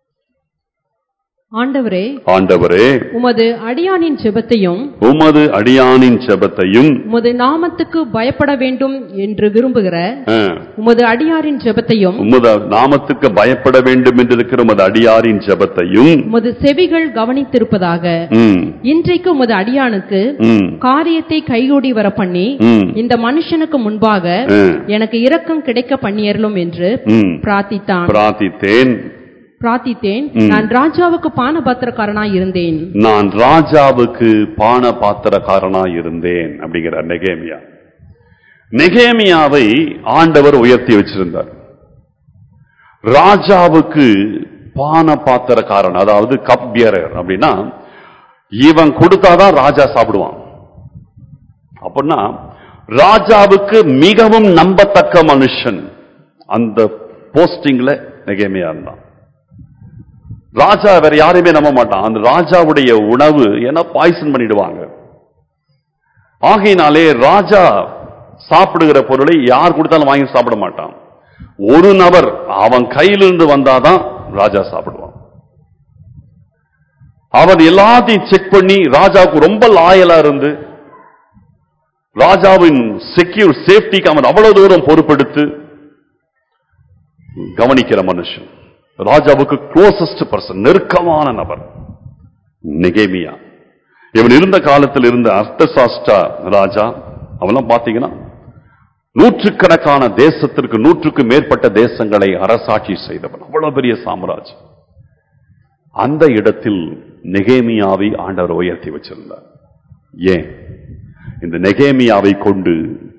ஆண்டவரே ஆண்டவரே உமது அடியானின் ஜெபத்தையும் உமது அடியானின் ஜெபத்தையும் உமது நாமத்துக்கு பயப்பட வேண்டும் என்று விரும்புகிற அஹ், உமது அடியாரின் ஜெபத்தையும் உமது நாமத்துக்கு பயப்பட வேண்டும் என்று இருக்கிற உமது அடியாரின் ஜெபத்தையும் உமது செவிகள் கவனித்திருப்பதாக ம், இன்றைக்கு உமது அடியானுக்கு ம், காரியத்தை கைகூடி வர பண்ணி ம், இந்த மனுஷனுக்கு முன்பாக ம், எனக்கு இரக்கம் கிடைக்க பண்ணியறலும் என்று ம். பிரார்த்தித்தான் பிரார்த்தித்தேன் பிரார்த்தித்தேன் நான் ராஜாவுக்கு பானபத்திரக்காரனாய் இருந்தேன் நான் ராஜாவுக்கு பான பாத்திரக்காரனாய் இருந்தேன் அப்படிங்கிற நெகேமியா நெகேமியாவை ஆண்டவர் உயர்த்தி வச்சிருந்தார் ராஜாவுக்கு பான பாத்திரக்காரன் அதாவது கப் பியரர் அப்படின்னா இவன் கொடுத்தாதான் ராஜா சாப்பிடுவான் அப்படின்னா ராஜாவுக்கு மிகவும் நம்பத்தக்க மனுஷன் அந்த போஸ்டிங்ல நெகேமியா இருந்தான் ராஜா வேற யாரையுமே நம்ப மாட்டான் அந்த ராஜாவுடைய உணவு ஏன்னா பாய்சன் பண்ணிடுவாங்க ஆகையினாலே ராஜா சாப்பிடுகிற பொருளை யார் கொடுத்தாலும் வாங்கி சாப்பிட மாட்டான் ஒரு நபர் அவன் கையிலிருந்து வந்தாதான் ராஜா சாப்பிடுவான் அவன் எல்லாத்தையும் செக் பண்ணி ராஜாவுக்கு ரொம்ப லாயலா இருந்து ராஜாவின் செக்யூர் சேஃப்டிக்கு அவன் அவ்வளவு தூரம் பொறுப்பெடுத்து கவனிக்கிற மனுஷன் ராஜாவுக்கு க்ளோசஸ்ட் பர்சன் நெருக்கமான நபர் நெகேமியா இவன் இருந்த காலத்தில் இருந்த அர்த்தசாஸ்டா ராஜா அவெல்லாம் பாத்தீங்கன்னா நூற்றுக்கணக்கான தேசத்திற்கு நூற்றுக்கு மேற்பட்ட தேசங்களை அரசாட்சி செய்தவன் அவ்வளவு பெரிய சாம்ராஜ்யம் அந்த இடத்தில் நெகேமியாவை ஆண்டவர் உயர்த்தி வச்சிருந்தார் ஏன் இந்த நெகேமியாவை கொண்டு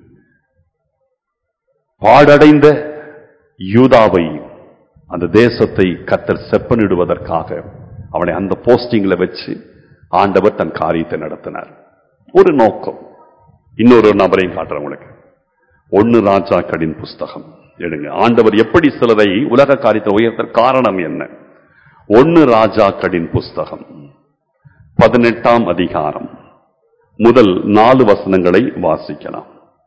பாடடைந்த யூதாவை அந்த தேசத்தை கத்தர் செப்பனிடுவதற்காக அவனை அந்த போஸ்டிங்ல வச்சு ஆண்டவர் தன் காரியத்தை நடத்தினார் ஒரு நோக்கம் இன்னொரு நபரையும் காட்டுறேன் உங்களுக்கு ஒன்னு ராஜாக்களின் புஸ்தகம் எடுங்க ஆண்டவர் எப்படி சிலரை உலக காரியத்தை உயர்த்த காரணம் என்ன ஒன்னு ராஜாக்களின் புஸ்தகம் பதினெட்டாம் அதிகாரம் முதல் நாலு வசனங்களை வாசிக்கலாம்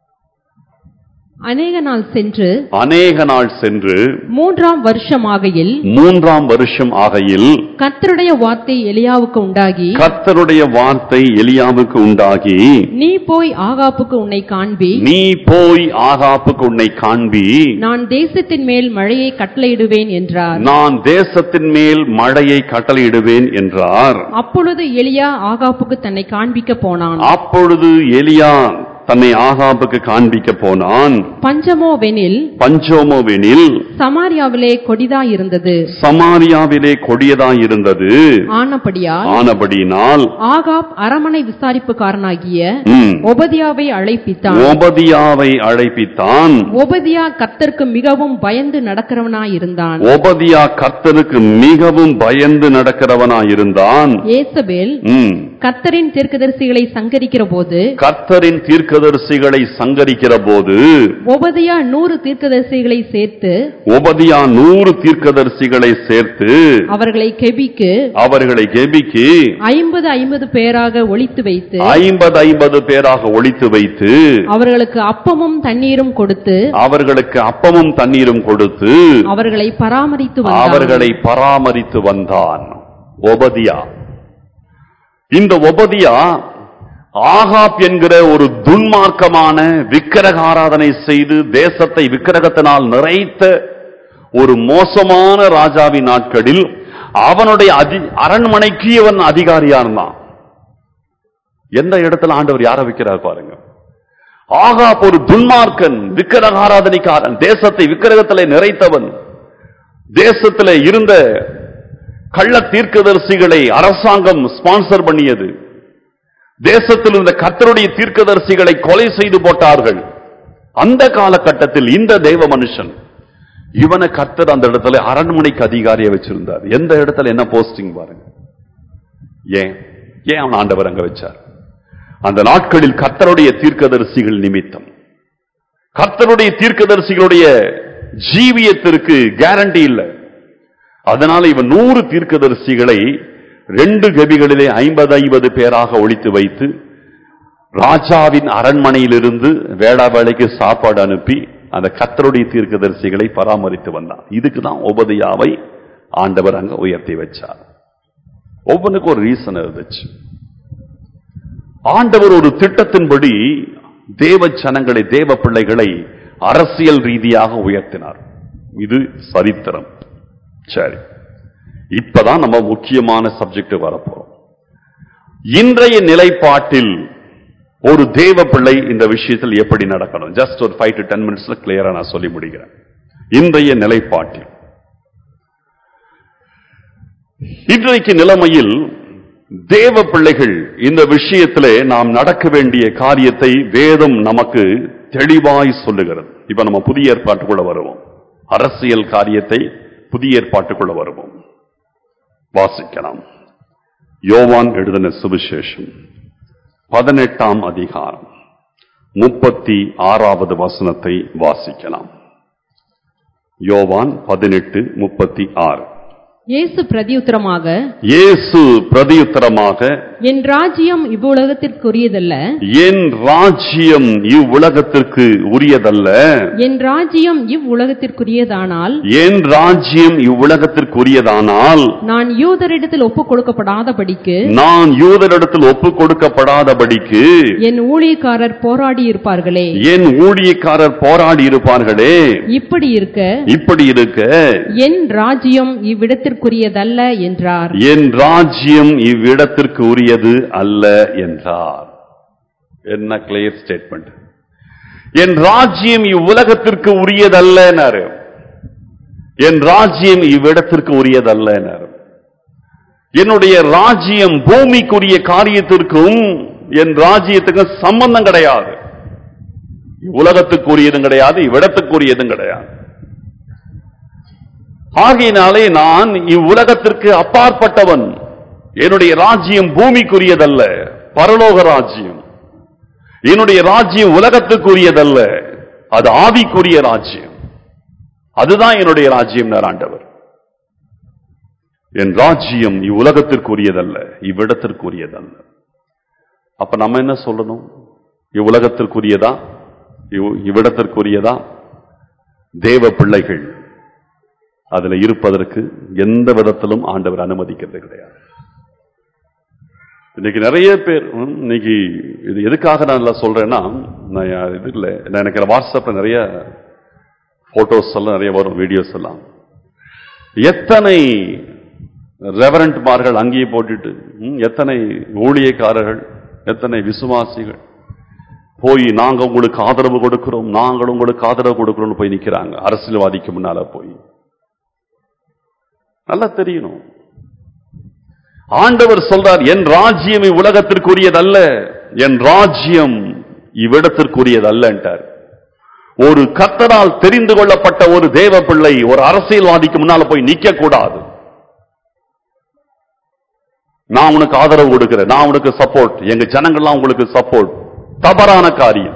அநேக நாள் சென்று அநேக நாள் சென்று மூன்றாம் வருஷமாகையில் மூன்றாம் வருஷம் ஆகையில் கர்த்தருடைய வார்த்தை எலியாவுக்கு உண்டாகி கர்த்தருடைய வார்த்தை எலியாவுக்கு உண்டாகி நீ போய் ஆகாப்புக்கு உன்னை காண்பி நீ போய் ஆகாப்புக்கு உன்னை காண்பி நான் தேசத்தின் மேல் மழையை கட்டளையிடுவேன் என்றார் நான் தேசத்தின் மேல் மழையை கட்டளையிடுவேன் என்றார் அப்பொழுது எலியா ஆகாப்புக்கு தன்னை காண்பிக்க போனான் அப்பொழுது எலியா தன்னை ஆகாப்புக்கு காண்பிக்க போனான் பஞ்சமோவெனில் பஞ்சோமோவெனில் சமாரியாவிலே கொடிதாயிருந்தது சமாரியாவிலே கொடியதாயிருந்தது ஆனபடியால் ஆனபடியினால் ஆகாப் அரமனை விசாரிப்புக்காரனாகிய ம், ஒபதியாவை அழைப்பித்தான் ஓபதியாவை அழைப்பித்தான் ஒபதியா கர்த்தருக்கு மிகவும் பயந்து நடக்கிறவனாயிருந்தான் ஓபதியா கர்த்தருக்கு மிகவும் பயந்து நடக்கிறவனாயிருந்தான் ஏசபேல் ம், கர்த்தரின் தீர்க்கதரிசிகளை சங்கரிக்கிற போது கர்த்தரின் தீர்க்கதரிசிகளை சங்கரிக்கிற போது ஒபதியா நூறு தீர்க்கதரிசிகளை சேர்த்து உபதியா நூறு தீர்க்கதரிசிகளை சேர்த்து அவர்களை கெபிக்கு அவர்களை கெபிக்கு ஐம்பது ஐம்பது பேராக ஒளித்து வைத்து ஐம்பது ஐம்பது பேராக ஒழித்து வைத்து அவர்களுக்கு அப்பமும் தண்ணீரும் கொடுத்து அவர்களுக்கு அப்பமும் தண்ணீரும் கொடுத்து அவர்களை பராமரித்து வந்தான் அவர்களை பராமரித்து வந்தான் ஒபதியா இந்த ஒபதியா ஆகாப் என்கிற ஒரு துன்மார்க்கமான விக்கிரக ஆராதனை செய்து தேசத்தை விக்கிரகத்தினால் நிறைத்த ஒரு மோசமான ராஜாவின் நாட்களில் அவனுடைய அதி அரண்மனைக்கு இவன் அதிகாரியா இருந்தான் எந்த இடத்துல ஆண்டவர் யாரை வைக்கிறார் பாருங்க ஆகாப் ஒரு துன்மார்க்கன் விக்கிரக ஆராதனைக்காரன் தேசத்தை விக்கிரகத்திலே நிறைத்தவன் தேசத்திலே இருந்த கள்ள தீர்க்கதரிசிகளை அரசாங்கம் ஸ்பான்சர் பண்ணியது தேசத்தில் இருந்த கர்த்தருடைய தீர்க்கதரிசிகளை கொலை செய்து போட்டார்கள் அந்த காலகட்டத்தில் இந்த தெய்வ மனுஷன் இவனை கர்த்தர் அந்த இடத்துல அரண்மனைக்கு அதிகாரியை வச்சிருந்தார் எந்த இடத்துல என்ன போஸ்டிங் பாருங்க ஏன் ஏன் அவன் ஆண்டவர் அங்க வச்சார் அந்த நாட்களில் கர்த்தருடைய தீர்க்கதரிசிகள் நிமித்தம் கர்த்தருடைய தீர்க்கதரிசிகளுடைய ஜீவியத்திற்கு கேரண்டி இல்லை அதனால இவன் நூறு தீர்க்கதரிசிகளை ரெண்டு கபிகளிலே ஐம்பது ஐம்பது பேராக ஒழித்து வைத்து ராஜாவின் அரண்மனையிலிருந்து வேளா வேலைக்கு சாப்பாடு அனுப்பி அந்த கத்தருடைய தீர்க்கதரிசிகளை பராமரித்து வந்தான் இதுக்கு தான் உபதியாவை ஆண்டவர் அங்க உயர்த்தி வச்சார் ஒவ்வொன்றுக்கும் ஒரு ரீசன் இருந்துச்சு ஆண்டவர் ஒரு திட்டத்தின்படி தேவ ஜனங்களை தேவ பிள்ளைகளை அரசியல் ரீதியாக உயர்த்தினார் இது சரித்திரம் சரி இப்பதான் நம்ம முக்கியமான சப்ஜெக்ட் வரப்போறோம் இன்றைய நிலைப்பாட்டில் ஒரு தேவ பிள்ளை இந்த விஷயத்தில் எப்படி நடக்கணும் ஜஸ்ட் ஒரு ஃபைவ் டு டென் மினிட்ஸ்ல கிளியரா நான் சொல்லி முடிக்கிறேன் இன்றைய நிலைப்பாட்டில் இன்றைக்கு நிலைமையில் தேவ பிள்ளைகள் இந்த விஷயத்திலே நாம் நடக்க வேண்டிய காரியத்தை வேதம் நமக்கு தெளிவாய் சொல்லுகிறது இப்ப நம்ம புதிய ஏற்பாட்டுக்குள்ள வருவோம் அரசியல் காரியத்தை புதிய ஏற்பாட்டுக்குள்ள வருவோம் வாசிக்கலாம் யோவான் எழுதின சுவிசேஷம் பதினெட்டாம் அதிகாரம் முப்பத்தி ஆறாவது வசனத்தை வாசிக்கலாம் யோவான் பதினெட்டு முப்பத்தி ஆறு இயேசு பிரதியுத்தரமாக இயேசு பிரதியுத்தரமாக என் ராஜ்யம் இவ்வுலகத்திற்குரியதல்ல என் ராஜ்யம் இவ்வுலகத்திற்கு உரியதல்ல என் ராஜ்யம் இவ்வுலகத்திற்குரியதானால் என் ராஜ்யம் இவ்வுலகத்திற்குரியதானால் நான் யூதரிடத்தில் ஒப்புக் கொடுக்கப்படாதபடிக்கு நான் யூதரிடத்தில் ஒப்புக் கொடுக்கப்படாதபடிக்கு என் ஊழியக்காரர் போராடி இருப்பார்களே என் ஊழியக்காரர் போராடி இருப்பார்களே இப்படி இருக்க இப்படி இருக்க என் ராஜ்யம் இவ்விடத்திற்குரியதல்ல என்றார் என் ராஜ்யம் இவ்விடத்திற்கு உரியது அல்ல என்றார் என்ன கிளியர் ஸ்டேட்மெண்ட் என் ராஜ்யம் இவ்வுலகத்திற்கு உரியதல்லனாரு என் ராஜ்யம் இவ்விடத்திற்கு உரியதல்லனாரு என்னுடைய ராஜ்யம் பூமிக்குரிய காரியத்திற்கும் என் ராஜ்யத்துக்கும் சம்பந்தம் கிடையாது உலகத்துக்குரியதும் கிடையாது இவ்விடத்துக்குரியதும் கிடையாது ஆகையினாலே நான் இவ்வுலகத்திற்கு அப்பாற்பட்டவன் என்னுடைய ராஜ்யம் பூமிக்குரியதல்ல பரலோக ராஜ்யம் என்னுடைய ராஜ்யம் உலகத்துக்குரியதல்ல அது ஆவிக்குரிய ராஜ்யம் அதுதான் என்னுடைய ராஜ்யம் ஆண்டவர் என் ராஜ்யம் இவ்வுலகத்திற்குரியதல்ல இவ்விடத்திற்குரியதல்ல அப்ப நம்ம என்ன சொல்லணும் இவ்வுலகத்திற்குரியதா இவ்- இவ்விடத்திற்குரியதா தேவ பிள்ளைகள் அதுல இருப்பதற்கு எந்த விதத்திலும் ஆண்டவர் அனுமதிக்கிறது கிடையாது இன்னைக்கு நிறைய பேர் ம், இன்னைக்கு இது எதுக்காக நான் எல்லாம் சொல்றேன்னா நான் யா- இது இல்லை நான் எனக்கு வாட்ஸ்அப்ல நிறைய போட்டோஸ் எல்லாம் நிறைய வரும் வீடியோஸ் எல்லாம் எத்தனை ரெவரண்ட்மார்கள் அங்கேயே போட்டுட்டு ம், எத்தனை ஊழியக்காரர்கள் எத்தனை விசுவாசிகள் போய் நாங்க உங்களுக்கு ஆதரவு கொடுக்கிறோம் நாங்கள் உங்களுக்கு ஆதரவு கொடுக்கிறோம்னு போய் நிக்கிறாங்க அரசியல்வாதிக்கு முன்னால போய் நல்லா தெரியணும் ஆண்டவர் சொல்றார் என் ராஜ்யம் இவ்வுலகத்திற்குரியதல்ல என் ராஜ்யம் இவ்விடத்திற்குரியதல்லன்றார் ஒரு கர்த்தரால் தெரிந்து கொள்ளப்பட்ட ஒரு தேவ பிள்ளை ஒரு அரசியல்வாதிக்கு முன்னால போய் நிக்க கூடாது நான் உனக்கு ஆதரவு கொடுக்கிறேன் நான் உனக்கு சப்போர்ட் எங்க ஜனங்கள்லாம் உங்களுக்கு சப்போர்ட் தவறான காரியம்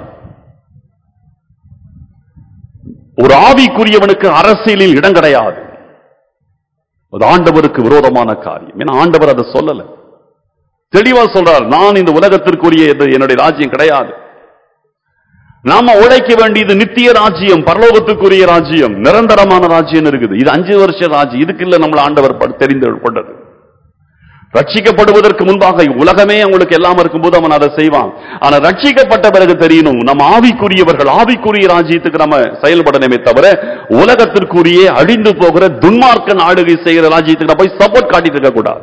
ஒரு ஆவிக்குரியவனுக்கு அரசியலில் இடம் கிடையாது அது ஆண்டவருக்கு விரோதமான காரியம் ஏன்னா ஆண்டவர் அதை சொல்லல தெளிவா சொல்றார் நான் இந்த உலகத்திற்குரிய இது என்னுடைய ராஜ்யம் கிடையாது நாம உழைக்க வேண்டியது நித்திய ராஜ்யம் பரலோகத்துக்குரிய ராஜ்யம் நிரந்தரமான ராஜ்யம் இருக்குது இது அஞ்சு வருஷ ராஜ்யம் இதுக்கு இல்ல நம்மள ஆண்டவர் ப- தெரிந்து கொண்டது ரட்சிக்கப்படுவதற்கு முன்பாக உலகமே அவங்களுக்கு எல்லாம் இருக்கும்போது அவன் அதை செய்வான் ஆனா ரட்சிக்கப்பட்ட பிறகு தெரியணும் நம்ம ஆவிக்குரியவர்கள் ஆவிக்குரிய ராஜ்யத்துக்கு நம்ம செயல்படணுமே தவிர உலகத்திற்குரிய அழிந்து போகிற துன்மார்க்க நாடுகை செய்கிற ராஜ்யத்துக்கு நம்ம போய் சப்போர்ட் காட்டிட்டு இருக்க கூடாது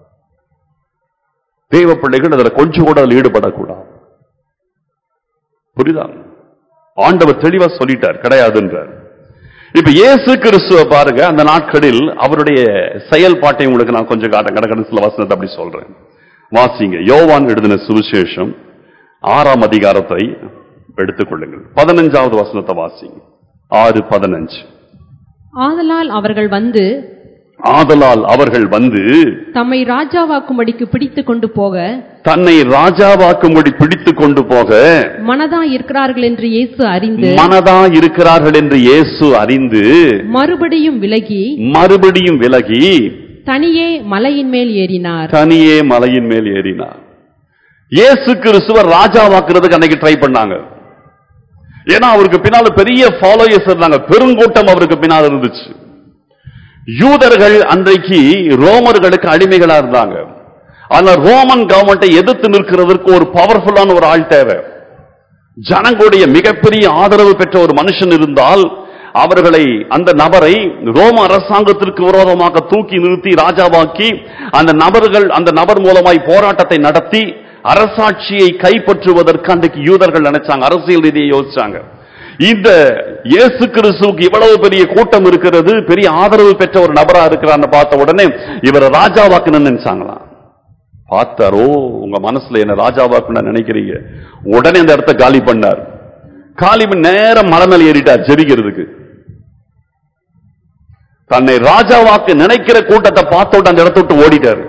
தேவ பிள்ளைகள் அதுல கொஞ்சம் கூட அதில் ஈடுபடக்கூடாது புரியுதா ஆண்டவர் தெளிவா சொல்லிட்டார் கிடையாதுன்றார் இப்ப இயேசு கிறிஸ்துவ பாருங்க அந்த நாட்களில் அவருடைய செயல்பாட்டை உங்களுக்கு நான் கொஞ்சம் காட்ட கடற்கடன் சில வசனத்தை அப்படி சொல்றேன் வாசிங்க யோவான் எழுதின சுவிசேஷம் ஆறாம் அதிகாரத்தை எடுத்துக்கொள்ளுங்கள் பதினஞ்சாவது வசனத்தை வாசிங்க ஆறு பதினஞ்சு ஆதலால் அவர்கள் வந்து ஆதலால் அவர்கள் வந்து தம்மை ராஜாவாக்கும்படிக்கு பிடித்து கொண்டு போக தன்னை ராஜாவாக்கும்படி பிடித்து கொண்டு போக மனதா இருக்கிறார்கள் என்று இயேசு அறிந்து மனதா இருக்கிறார்கள் என்று இயேசு அறிந்து மறுபடியும் விலகி மறுபடியும் விலகி தனியே மலையின் மேல் ஏறினார் தனியே மலையின் மேல் ஏறினார் இயேசு கிறிஸ்துவர் ராஜாவாக்குறதுக்கு அன்னைக்கு ட்ரை பண்ணாங்க ஏன்னா அவருக்கு பின்னால பெரிய ஃபாலோயர்ஸ் இருந்தாங்க பெருங்கூட்டம் அவருக்கு பின்னால் இருந்துச்சு யூதர்கள் அன்றைக்கு ரோமர்களுக்கு அடிமைகளா இருந்தாங்க ஆனா ரோமன் கவர்மெண்ட்டை எதிர்த்து நிற்கிறதற்கு ஒரு பவர்ஃபுல்லான ஒரு ஆள் தேவை ஜனங்களுடைய மிகப்பெரிய ஆதரவு பெற்ற ஒரு மனுஷன் இருந்தால் அவர்களை அந்த நபரை ரோம அரசாங்கத்திற்கு விரோதமாக தூக்கி நிறுத்தி ராஜாவாக்கி அந்த நபர்கள் அந்த நபர் மூலமாய் போராட்டத்தை நடத்தி அரசாட்சியை கைப்பற்றுவதற்கு அன்றைக்கு யூதர்கள் நினைச்சாங்க அரசியல் ரீதியை யோசிச்சாங்க இந்த இயேசு கிறிஸ்துவுக்கு இவ்வளவு பெரிய கூட்டம் இருக்கிறது பெரிய ஆதரவு பெற்ற ஒரு நபரா இருக்கிறான்னு பார்த்த உடனே இவரை ராஜாவாக்குன்னு நினைச்சாங்களாம் பார்த்தாரோ உங்க மனசுல என்ன ராஜாவாக்குன்னு நினைக்கிறீங்க உடனே அந்த இடத்த காலி பண்ணார் காலி பண்ணி நேரம் மலை மேல ஏறிட்டார் ஜெபிக்கிறதுக்கு தன்னை ராஜாவாக்கு நினைக்கிற கூட்டத்தை பார்த்து அந்த இடத்த விட்டு ஓடிட்டாரு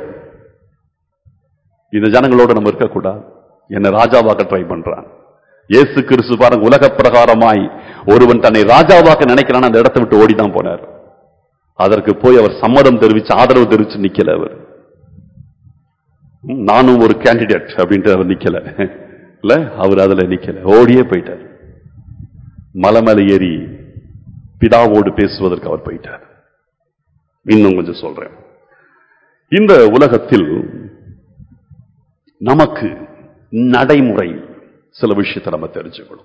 இந்த ஜனங்களோட நம்ம இருக்கக்கூடாது என்ன ராஜாவாக்க ட்ரை பண்றான் இயேசு கிறிஸ்து பாருங்க உலக பிரகாரமாய் ஒருவன் தன்னை ராஜாவாக்க நினைக்கிறான் அந்த இடத்தை விட்டு ஓடிதான் போனார் அதற்கு போய் அவர் சம்மதம் தெரிவிச்சு ஆதரவு தெரிவிச்சு நிக்கல அவர் ம், நானும் ஒரு கேண்டிடேட் அப்படின்ட்டு அவர் நிக்கல இல்ல அவர் அதுல நிக்கல ஓடியே போயிட்டார் மலை மேல ஏறி பிதாவோடு பேசுவதற்கு அவர் போயிட்டார் இன்னும் கொஞ்சம் சொல்றேன் இந்த உலகத்தில் நமக்கு நடைமுறை சில விஷயத்தை நம்ம தெரிஞ்சுக்கணும்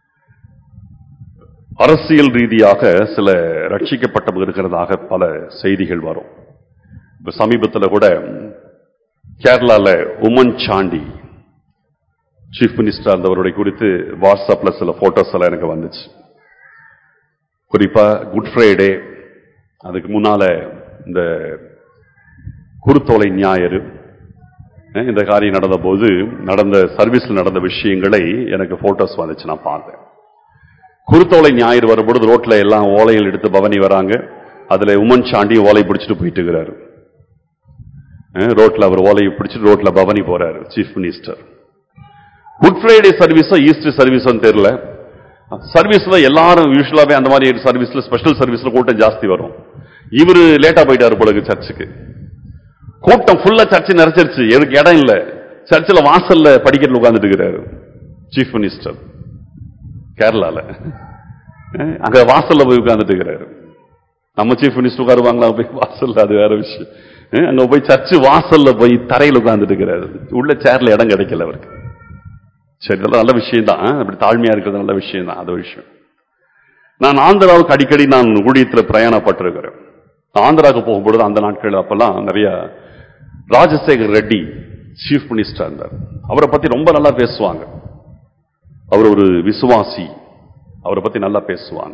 அரசியல் ரீதியாக சில ரட்சிக்கப்பட்ட இருக்கிறதாக பல செய்திகள் வரும் இப்ப சமீபத்தில் கூட கேரளால உமன் சாண்டி சீஃப் மினிஸ்டர் இருந்தவருடைய குறித்து வாட்ஸ்அப்ல சில போட்டோஸ் எல்லாம் எனக்கு வந்துச்சு குறிப்பா குட் ஃப்ரைடே அதுக்கு முன்னால இந்த குருத்தோலை ஞாயிறு அஹ் இந்த காரியம் நடந்த போது நடந்த சர்வீஸ்ல நடந்த விஷயங்களை எனக்கு போட்டோஸ் வந்துச்சு நான் பார்த்தேன் குருத்தோலை ஞாயிறு வரும்பொழுது ரோட்ல எல்லாம் ஓலைகள் எடுத்து பவனி வராங்க அதுல உமன் சாண்டி ஓலை பிடிச்சிட்டு போயிட்டு இருக்கிறாரு அஹ் ரோட்ல அவர் ஓலையை பிடிச்சிட்டு ரோட்ல பவனி போறாரு சீஃப் மினிஸ்டர் குட் ஃப்ரைடே சர்வீஸோ ஈஸ்டர் சர்வீஸோ தெரியல சர்வீஸ்ல எல்லாரும் யூஸ்வலாவே அந்த மாதிரி சர்வீஸ்ல ஸ்பெஷல் சர்வீஸ்ல கூட்டம் ஜாஸ்தி வரும் இவரு லேட்டா போயிட்டாரு போல சர்ச்சுக்கு கூட்டம் ஃபுல்லா சர்ச்சு நிறைச்சிருச்சு எதுக்கு இடம் இல்ல சர்ச்சில் வாசல்ல படிக்கட்டில் உட்கார்ந்துட்டு இருக்கிறாரு சீஃப் மினிஸ்டர் கேரளால அஹ் அங்க வாசல்ல போய் உட்கார்ந்துட்டு இருக்கிறாரு நம்ம சீஃப் மினிஸ்டர் உட்காருவாங்களா போய் வாசல்ல அது வேற விஷயம் அஹ் அங்க போய் சர்ச்சு வாசல்ல போய் தரையில் உட்கார்ந்துட்டு இருக்கிறாரு உள்ள சேர்ல இடம் கிடைக்கல அவருக்கு சரி இதெல்லாம் நல்ல விஷயம் தான் அப்படி தாழ்மையா இருக்கிறது நல்ல விஷயம் தான் அது விஷயம் நான் ஆந்திராவுக்கு அடிக்கடி நான் ஊழியத்தில் பிரயாணப்பட்டிருக்கிறேன் ஆந்திராவுக்கு போகும்பொழுது அந்த நாட்கள் அப்பெல்லாம் நிறைய ராஜசேகர் ரெட்டி சீஃப் மினிஸ்டர் இருந்தார் அவரை பத்தி ரொம்ப நல்லா பேசுவாங்க அவர் ஒரு விசுவாசி அவரை பத்தி நல்லா பேசுவாங்க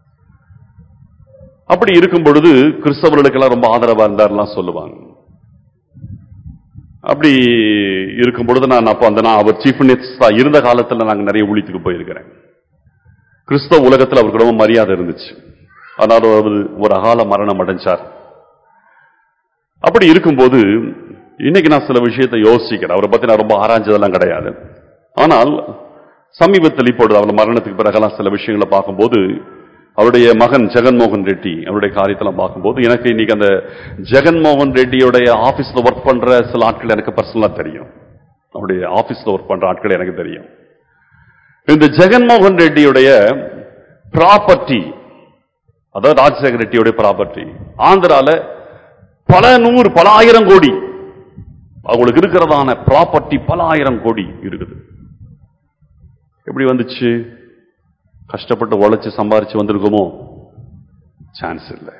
அப்படி இருக்கும் பொழுது கிறிஸ்தவர்களுக்கெல்லாம் ரொம்ப ஆதரவா இருந்தார்லாம் சொல்லுவாங்க அப்படி இருக்கும் பொழுது நான் அப்போ அந்த நான் அவர் சீஃப் மினிஸ்டர் இருந்த காலத்துல நாங்க நிறைய ஊழியத்துக்கு போயிருக்கிறேன் கிறிஸ்தவ உலகத்தில் அவருக்கு ரொம்ப மரியாதை இருந்துச்சு ஆனால் அவர் ஒரு அகால மரணம் அடைஞ்சார் அப்படி இருக்கும்போது இன்னைக்கு நான் சில விஷயத்தை யோசிக்கிறேன் அவரை பத்தி நான் ரொம்ப ஆராய்ஞ்சதெல்லாம் கிடையாது ஆனால் சமீபத்தில் இப்பொழுது அவர் மரணத்துக்கு பிறகெல்லாம் சில விஷயங்களை பார்க்கும்போது அவருடைய மகன் ஜெகன்மோகன் ரெட்டி அவருடைய காரியத்தெல்லாம் பார்க்கும்போது எனக்கு இன்னைக்கு அந்த ஜெகன்மோகன் ரெட்டியோடைய ஆபீஸ்ல ஒர்க் பண்ற சில ஆட்கள் எனக்கு பர்சனலா தெரியும் அவருடைய ஆபீஸ்ல ஒர்க் பண்ற ஆட்கள் எனக்கு தெரியும் இந்த ஜெகன்மோகன் ரெட்டியுடைய ப்ராப்பர்ட்டி அதாவது ராஜசேகர ரெட்டியோட ப்ராப்பர்ட்டி ஆந்திரால பல நூறு பல ஆயிரம் கோடி அவங்களுக்கு இருக்கிறதான ப்ராப்பர்ட்டி பல ஆயிரம் கோடி இருக்குது எப்படி வந்துச்சு கஷ்டப்பட்டு உழைச்சு சம்பாரிச்சு வந்திருக்குமோ சான்ஸ் இல்லை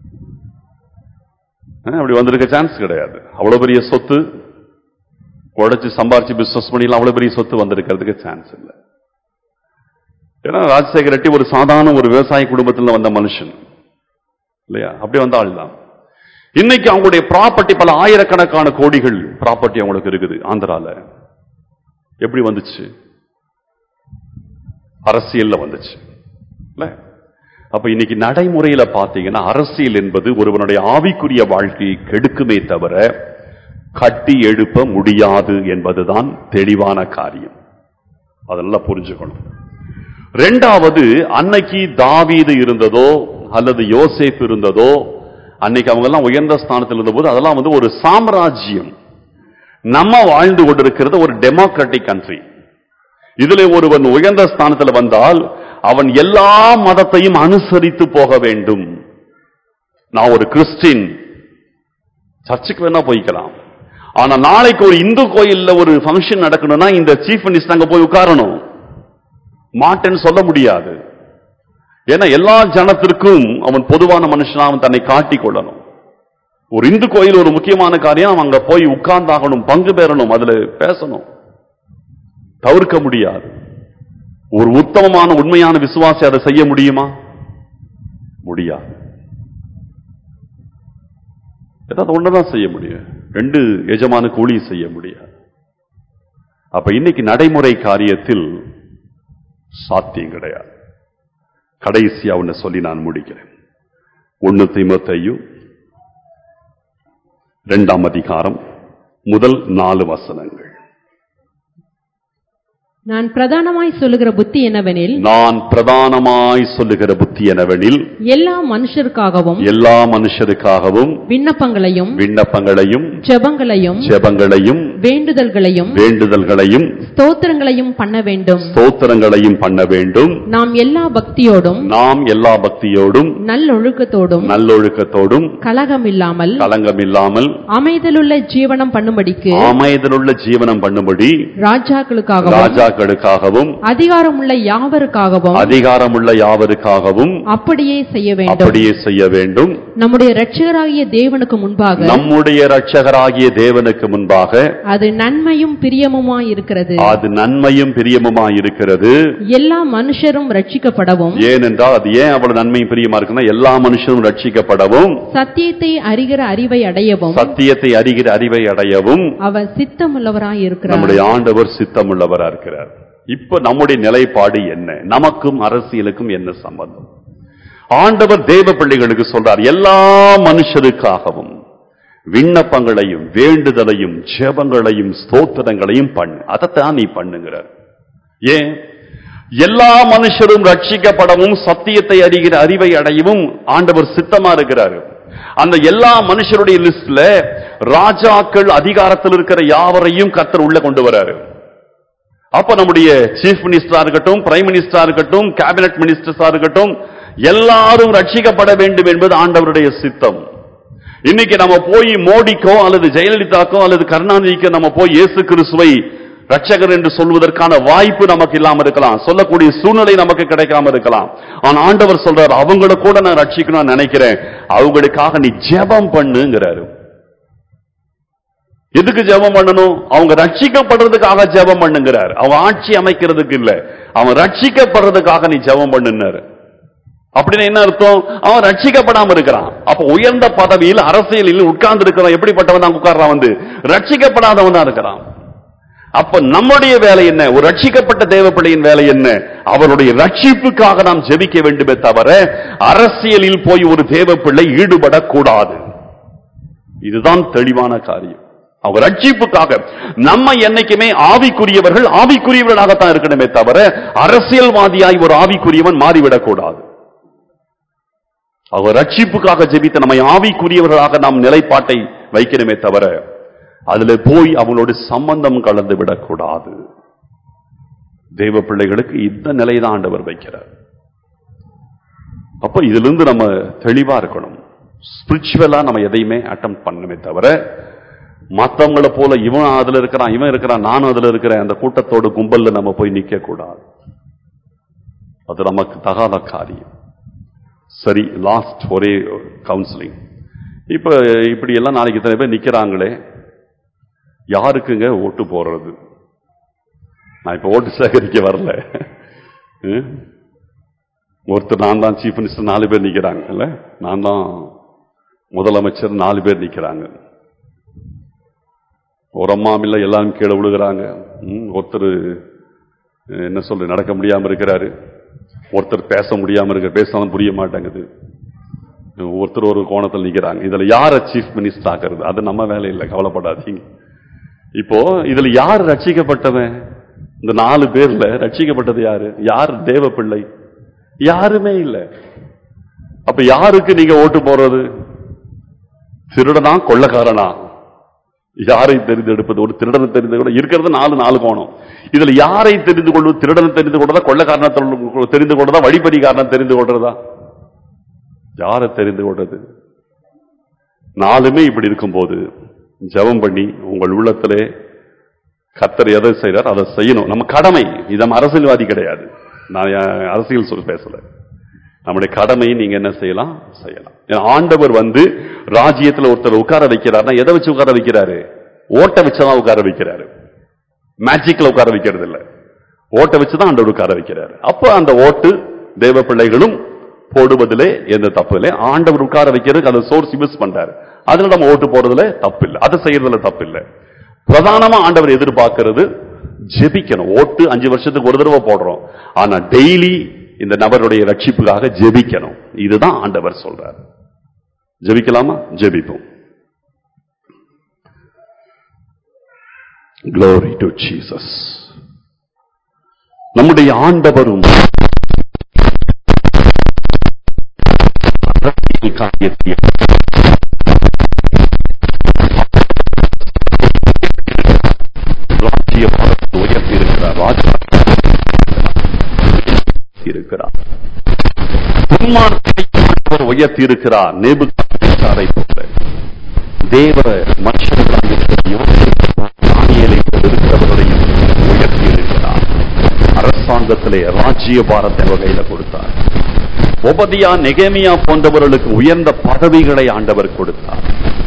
அஹ் அப்படி வந்திருக்க சான்ஸ் கிடையாது அவ்வளவு பெரிய சொத்து உழைச்சு சம்பாரிச்சு பிசினஸ் பண்ணிலாம் அவ்வளவு பெரிய சொத்து வந்திருக்கிறதுக்கு சான்ஸ் இல்லை ஏன்னா ராஜசேகர் ரெட்டி ஒரு சாதாரண ஒரு விவசாய குடும்பத்தில் வந்த மனுஷன் இல்லையா அப்படி வந்த ஆள் தான் இன்னைக்கு அவங்களுடைய ப்ராப்பர்ட்டி பல ஆயிரக்கணக்கான கோடிகள் ப்ராப்பர்ட்டி அவங்களுக்கு இருக்குது ஆந்திரால எப்படி வந்துச்சு அரசியல்ல வந்துச்சு இல்ல அப்ப இன்னைக்கு நடைமுறையில பாத்தீங்கன்னா அரசியல் என்பது ஒருவனுடைய ஆவிக்குரிய வாழ்க்கையை கெடுக்குமே தவிர கட்டி எழுப்ப முடியாது என்பதுதான் தெளிவான காரியம் அதெல்லாம் புரிஞ்சுக்கணும் ரெண்டாவது அன்னைக்கு தாவீது இருந்ததோ அல்லது யோசேப் இருந்ததோ அன்னைக்கு அவங்க எல்லாம் உயர்ந்த ஸ்தானத்தில் இருந்தபோது அதெல்லாம் வந்து ஒரு சாம்ராஜ்யம் நம்ம வாழ்ந்து கொண்டிருக்கிறது ஒரு டெமோக்ராட்டிக் கண்ட்ரி இதுல ஒருவன் உயர்ந்த ஸ்தானத்தில் வந்தால் அவன் எல்லா மதத்தையும் அனுசரித்து போக வேண்டும் நான் ஒரு கிறிஸ்டின் சர்ச்சுக்கு வேணா போய்க்கலாம் ஆனா நாளைக்கு ஒரு இந்து கோயில்ல ஒரு ஃபங்க்ஷன் நடக்கணும்னா இந்த சீஃப் மினிஸ்டர் அங்க போய் உட்காரணும் மாட்டேன்னு சொல்ல முடியாது ஏன்னா எல்லா ஜனத்திற்கும் அவன் பொதுவான மனுஷனா அவன் தன்னை காட்டிக் கொள்ளணும் ஒரு இந்து கோயில் ஒரு முக்கியமான காரியம் அவன் அங்க போய் உட்கார்ந்தாகணும் பங்கு பெறணும் அதுல பேசணும் தவிர்க்க முடியாது ஒரு உத்தமமான உண்மையான விசுவாசி அதை செய்ய முடியுமா முடியாது ஏதாவது ஒண்ணுதான் செய்ய முடியும் ரெண்டு எஜமான கூலி செய்ய முடியாது அப்ப இன்னைக்கு நடைமுறை காரியத்தில் சாத்தியம் கிடையாது கடைசியா ஒன்னு சொல்லி நான் முடிக்கிறேன் ஒன்னு திமுத்தையும் இரண்டாம் அதிகாரம் முதல் நாலு வசனங்கள் நான் பிரதானமாய் சொல்லுகிற புத்தி என்னவெனில் நான் பிரதானமாய் சொல்லுகிற புத்தி எனவெனில் எல்லா மனுஷருக்காகவும் எல்லா மனுஷருக்காகவும் விண்ணப்பங்களையும் விண்ணப்பங்களையும் ஜெபங்களையும் ஜெபங்களையும் வேண்டுதல்களையும் வேண்டுதல்களையும் ஸ்தோத்திரங்களையும் பண்ண வேண்டும் ஸ்தோத்திரங்களையும் பண்ண வேண்டும் நாம் எல்லா பக்தியோடும் நாம் எல்லா பக்தியோடும் நல்லொழுக்கத்தோடும் நல்லொழுக்கத்தோடும் கலகமில்லாமல் கலங்கமில்லாமல் அமைதலுள்ள ஜீவனம் பண்ணும்படிக்கு அமைதலுள்ள ஜீவனம் பண்ணும்படி ராஜாக்களுக்காகவும் ராஜாக்களுக்காகவும் அதிகாரமுள்ள யாவருக்காகவும் அதிகாரமுள்ள யாவருக்காகவும் அப்படியே செய்ய வேண்டும் அப்படியே செய்ய வேண்டும் நம்முடைய இரட்சகராகிய தேவனுக்கு முன்பாக நம்முடைய இரட்சகராகிய தேவனுக்கு முன்பாக அது நன்மையும் பிரியமுமாய் இருக்கிறது அது நன்மையும் பிரியமுமாய் இருக்கிறது எல்லா மனுஷரும் ரட்சிக்கப்படவும் ஏனென்றால் அது ஏன் அவ்வளவு நன்மையும் பிரியமா இருக்குன்னா எல்லா மனுஷரும் ரட்சிக்கப்படவும் சத்தியத்தை அறிகிற அறிவை அடையவும் சத்தியத்தை அறிகிற அறிவை அடையவும் அவர் சித்தமுள்ளவராய் இருக்கிறார் நம்முடைய ஆண்டவர் சித்தமுள்ளவரா இருக்கிறார் இப்ப நம்முடைய நிலைப்பாடு என்ன நமக்கும் அரசியலுக்கும் என்ன சம்பந்தம் ஆண்டவர் தேவ பிள்ளைகளுக்கு சொல்றார் எல்லா மனுஷருக்காகவும் விண்ணப்பங்களையும் வேண்டுதலையும் ஜெபங்களையும் ஸ்தோத்திரங்களையும் பண்ணு அதைத்தான் நீ பண்ணுங்கிறார் ஏன் எல்லா மனுஷரும் ரட்சிக்கப்படவும் சத்தியத்தை அறிகிற அறிவை அடையவும் ஆண்டவர் சித்தமா இருக்கிறாரு அந்த எல்லா மனுஷருடைய லிஸ்ட்ல ராஜாக்கள் அதிகாரத்தில் இருக்கிற யாவரையும் கர்த்தர் உள்ள கொண்டு வராரு அப்ப நம்முடைய சீஃப் மினிஸ்டரா இருக்கட்டும் பிரைம் மினிஸ்டரா இருக்கட்டும் கேபினட் மினிஸ்டர்ஸா இருக்கட்டும் எல்லாரும் ரட்சிக்கப்பட வேண்டும் என்பது ஆண்டவருடைய சித்தம் இன்னைக்கு நம்ம போய் மோடிக்கோ அல்லது ஜெயலலிதாக்கோ அல்லது கருணாநிதிக்கோ நம்ம போய் இயேசு கிறிஸ்துவை ரட்சகர் என்று சொல்வதற்கான வாய்ப்பு நமக்கு இல்லாம இருக்கலாம் சொல்லக்கூடிய சூழ்நிலை நமக்கு கிடைக்காம இருக்கலாம் ஆனா ஆண்டவர் சொல்றாரு அவங்கள கூட நான் ரட்சிக்கணும்னு நினைக்கிறேன் அவங்களுக்காக நீ ஜெபம் பண்ணுங்கிறாரு எதுக்கு ஜெபம் பண்ணணும் அவங்க ரட்சிக்கப்படுறதுக்காக ஜெபம் பண்ணுங்கிறார் அவன் ஆட்சி அமைக்கிறதுக்கு இல்ல அவன் ரட்சிக்கப்படுறதுக்காக நீ ஜெபம் பண்ணுனாரு அப்படின்னு என்ன அர்த்தம் அவன் ரட்சிக்கப்படாம இருக்கிறான் அப்ப உயர்ந்த பதவியில் அரசியலில் உட்கார்ந்து இருக்கிறவன் எப்படிப்பட்டவன் தான் உட்கார்றான் வந்து ரட்சிக்கப்படாதவன் தான் இருக்கிறான் அப்ப நம்முடைய வேலை என்ன ஒரு ரட்சிக்கப்பட்ட தேவப்பிள்ளையின் வேலை என்ன அவருடைய ரட்சிப்புக்காக நாம் ஜெபிக்க வேண்டுமே தவிர அரசியலில் போய் ஒரு தேவப்பிள்ளை ஈடுபடக்கூடாது இதுதான் தெளிவான காரியம் அவங்க ரட்சிப்புக்காக நம்ம என்னைக்குமே ஆவிக்குரியவர்கள் ஆவிக்குரியவர்களாகத்தான் இருக்கணுமே தவிர அரசியல்வாதியாய் ஒரு ஆவிக்குரியவன் மாறிவிடக்கூடாது அவர் ரட்சிப்புக்காக ஜெபித்த நம்மை ஆவிக்குரியவர்களாக நாம் நிலைப்பாட்டை வைக்கணுமே தவிர அதுல போய் அவங்களோட சம்பந்தம் கலந்து விடக்கூடாது தெய்வ பிள்ளைகளுக்கு இந்த நிலைதான் ஆண்டவர் வைக்கிறார் அப்ப இதுல இருந்து நம்ம தெளிவா இருக்கணும் ஸ்பிரிச்சுவலா நம்ம எதையுமே அட்டம் பண்ணணுமே தவிர மத்தவங்கள போல இவன் அதுல இருக்கிறான் இவன் இருக்கிறான் நானும் அதுல இருக்கிறேன் அந்த கூட்டத்தோட கும்பல்ல நம்ம போய் நிக்க கூடாது அது நமக்கு தகாத காரியம் சரி லாஸ்ட் ஒரே கவுன்சிலிங் இப்ப இப்படி எல்லாம் நாளைக்கு இத்தனை பேர் நிக்கிறாங்களே யாருக்குங்க ஓட்டு போடுறது நான் இப்ப ஓட்டு சேகரிக்க வரல ம்? ஒருத்தர் நான் தான் சீஃப் மினிஸ்டர் நாலு பேர் நிக்கிறாங்கல்ல நான் தான் முதலமைச்சர் நாலு பேர் நிக்கிறாங்க ஒரு அம்மாமில்ல எல்லாரும் கீழே விழுகிறாங்க ம், ஒருத்தர் அஹ், என்ன சொல்ற நடக்க முடியாம இருக்கிறாரு ஒருத்தர் பேச முடியாம இருக்க பேசாம புரிய மாட்டேங்குது ஒருத்தர் ஒரு கோணத்தில் நிக்கிறாங்க இதுல யார சீஃப் மினிஸ்டர் ஆக்குறது அது நம்ம வேலை இல்லை கவலைப்படாதீங்க இப்போ இதுல யார் ரட்சிக்கப்பட்டவன் இந்த நாலு பேர்ல ரட்சிக்கப்பட்டது யாரு யார் தேவ பிள்ளை யாருமே இல்லை அப்ப யாருக்கு நீங்க ஓட்டு போறது திருடனா கொள்ளக்காரனா யாரை தெரிந்தெடுப்பது ஒரு திருடனை தெரிந்து கூட இருக்கிறது நாலு நாலு கோணம் இதுல யாரை தெரிந்து கொள்வது திருடனை தெரிந்து கொள்றதா கொள்ளக்காரனை தொல்~ தெரிந்து கொள்றதா வழிபறிக்காரனை தெரிந்து கொள்றதா யாரை தெரிந்து கொள்றது நாலுமே இப்படி இருக்கும்போது ஜெபம் பண்ணி உங்கள் உள்ளத்திலே கத்தர் எதை செய்றார் அதை செய்யணும் நம்ம கடமை இது நம்ம அரசியல்வாதி கிடையாது நான் என் அரசியல் சொல் பேசல நம்முடைய கடமையை நீங்க என்ன செய்யலாம் செய்யலாம் ஏன்னா ஆண்டவர் வந்து ராஜ்யத்துல ஒருத்தர் உட்கார வைக்கிறார்னா எதை வச்சு உட்கார வைக்கிறாரு ஓட்ட வச்சுதான் உட்கார வைக்கிறாரு மேஜிக்ல உட்கார வைக்கிறது இல்ல ஓட்ட வச்சுதான் ஆண்டவர் உட்கார வைக்கிறாரு அப்ப அந்த ஓட்டு தேவ பிள்ளைகளும் போடுவதிலே எந்த தப்பு இல்லை ஆண்டவர் உட்கார வைக்கிறதுக்கு அந்த சோர்ஸ் யூஸ் பண்றாரு அதுல நம்ம ஓட்டு போடுறதுல தப்பு இல்லை அதை செய்யறதுல தப்பு இல்லை பிரதானமா ஆண்டவர் எதிர்பார்க்கிறது ஜெபிக்கணும் ஓட்டு அஞ்சு வருஷத்துக்கு ஒரு தடவை போடுறோம் ஆனா டெய்லி இந்த நபருடைய ரட்சிப்புக்காக ஜெபிக்கணும் இதுதான் ஆண்டவர் சொல்றார் ஜெபிக்கலாமா ஜெபிப்போம் Glory to Jesus. நம்முடைய ஆண்டவரும் அரசியல் காரியத்தில் ராஜ்ய பாரத்தை உயர்த்தி இருக்கிறார் ராஜா இருக்கிறார் துன்மார்க்கத்தை ஆண்டவர் உயர்த்தி இருக்கிறார் நேபுகாரை போல தேவ மனுஷர்களாக இருக்கிற யோசேப்பு, தானியேலை போல இருக்கிறவர்களையும் உயர்த்தி இருக்கிறார் அரசாங்கத்திலே ராஜ்ய பாரத்தை வகையில கொடுத்தார் ஒபதியா நெகேமியா போன்றவர்களுக்கு உயர்ந்த பதவிகளை ஆண்டவர் கொடுத்தார்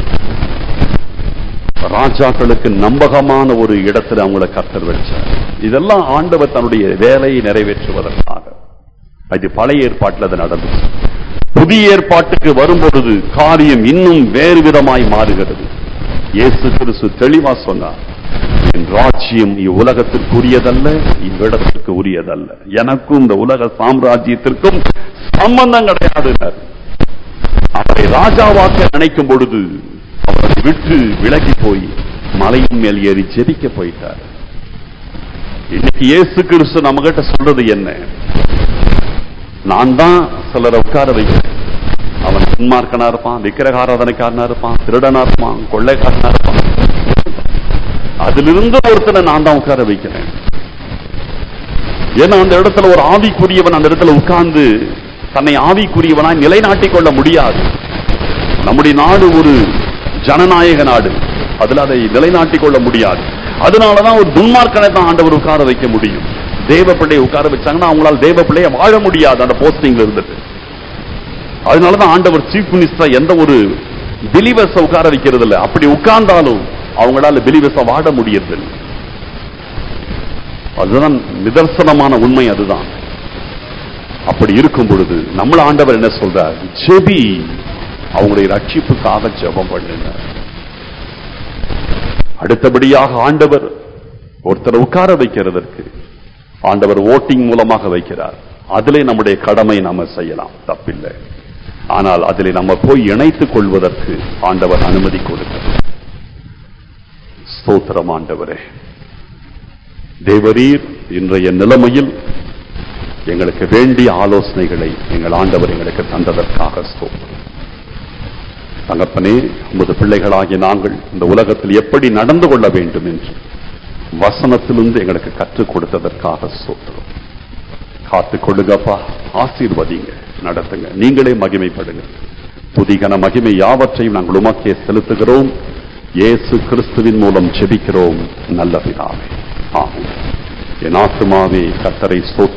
ராஜாக்களுக்கு நம்பகமான ஒரு இடத்துல அவங்கள கத்தர் வச்சார் இதெல்லாம் ஆண்டவர் தன்னுடைய வேலையை நிறைவேற்றுவதற்காக அது பழைய ஏற்பாட்டில் அது நடந்துச்சு புதிய ஏற்பாட்டுக்கு வரும்பொழுது காரியம் இன்னும் வேறு விதமாய் மாறுகிறது இயேசு கிறிஸ்து தெளிவா சொன்னார் என் ராஜ்யம் இவ்வுலகத்திற்குரியதல்ல இவ்விடத்திற்கு உரியதல்ல எனக்கும் இந்த உலக சாம்ராஜ்யத்திற்கும் சம்பந்தம் கிடையாது அவரை ராஜாவாக்க நினைக்கும் பொழுது அவரை விட்டு விலகி போய் மலையின் மேல் ஏறி ஜெபிக்க போயிட்டார் இன்னைக்கு இயேசு கிறிஸ்து நம்ம கிட்ட சொல்றது என்ன நான் தான் சிலரை உட்கார வைக்கிறேன் அவன் துன்மார்க்கனா இருப்பான் விக்கிரகாராதனைக்காரனா இருப்பான் திருடனா இருப்பான் கொள்ளைக்காரனா இருப்பான் அதிலிருந்து ஒருத்தனை நான் தான் உட்கார வைக்கிறேன் ஏன்னா அந்த இடத்துல ஒரு ஆவிக்குரியவன் அந்த இடத்துல உட்கார்ந்து தன்னை ஆவிக்குரியவனாய் நிலைநாட்டிக் கொள்ள முடியாது நம்முடைய நாடு ஒரு ஜனநாயக நாடு அதுல அதை நிலைநாட்டிக் கொள்ள முடியாது அதனாலதான் ஒரு துன்மார்க்கனை தான் ஆண்டவர் உட்கார வைக்க முடியும் தேவ பிள்ளையை உட்கார வச்சாங்கன்னா அவங்களால தேவ பிள்ளைய வாழ முடியாது அந்த போஸ்டிங்ல இருந்துட்டு அதனாலதான் ஆண்டவர் சீஃப் மினிஸ்டர் எந்த ஒரு பிலிவர்ஸ உட்கார வைக்கிறது இல்ல அப்படி உட்கார்ந்தாலும் அவங்களால பிலிவர்ஸ வாட முடியறதில்லை அதுதான் நிதர்சனமான உண்மை அதுதான் அப்படி இருக்கும் பொழுது நம்மள ஆண்டவர் என்ன சொல்றார் ஜெபி அவங்களுடைய ரட்சிப்புக்காக ஜெபம் பண்ணுங்க அடுத்தபடியாக ஆண்டவர் ஒருத்தரை உட்கார வைக்கிறதற்கு ஆண்டவர் ஓட்டிங் மூலமாக வைக்கிறார் அதிலே நம்முடைய கடமை நாம செய்யலாம் தப்பில்லை ஆனால் அதிலே நம்ம போய் இணைத்துக் கொள்வதற்கு ஆண்டவர் அனுமதி கொடுக்கிறார் ஸ்தோத்திரம் ஆண்டவரே தேவரீர் இன்றைய நிலைமையில் எங்களுக்கு வேண்டிய ஆலோசனைகளை எங்கள் ஆண்டவர் எங்களுக்கு தந்ததற்காக ஸ்தோத்திரம் தகப்பனே உமது பிள்ளைகளாகிய நாங்கள் இந்த உலகத்தில் எப்படி நடந்து கொள்ள வேண்டும் என்று வசனத்திலிருந்து எங்களுக்கு கற்றுக் கொடுத்ததற்காக சோத்திரம் காத்துக் கொள்ளுங்கப்பா ஆசீர்வதிங்க நடத்துங்க நீங்களே மகிமைப்படுங்க புதிகன மகிமை யாவற்றையும் நாங்கள் உமக்கே செலுத்துகிறோம் இயேசு கிறிஸ்துவின் மூலம் ஜெபிக்கிறோம் நல்ல பிதாவே ஆமென் என் ஆத்துமாவே கர்த்தரை ஸ்தோத்திரி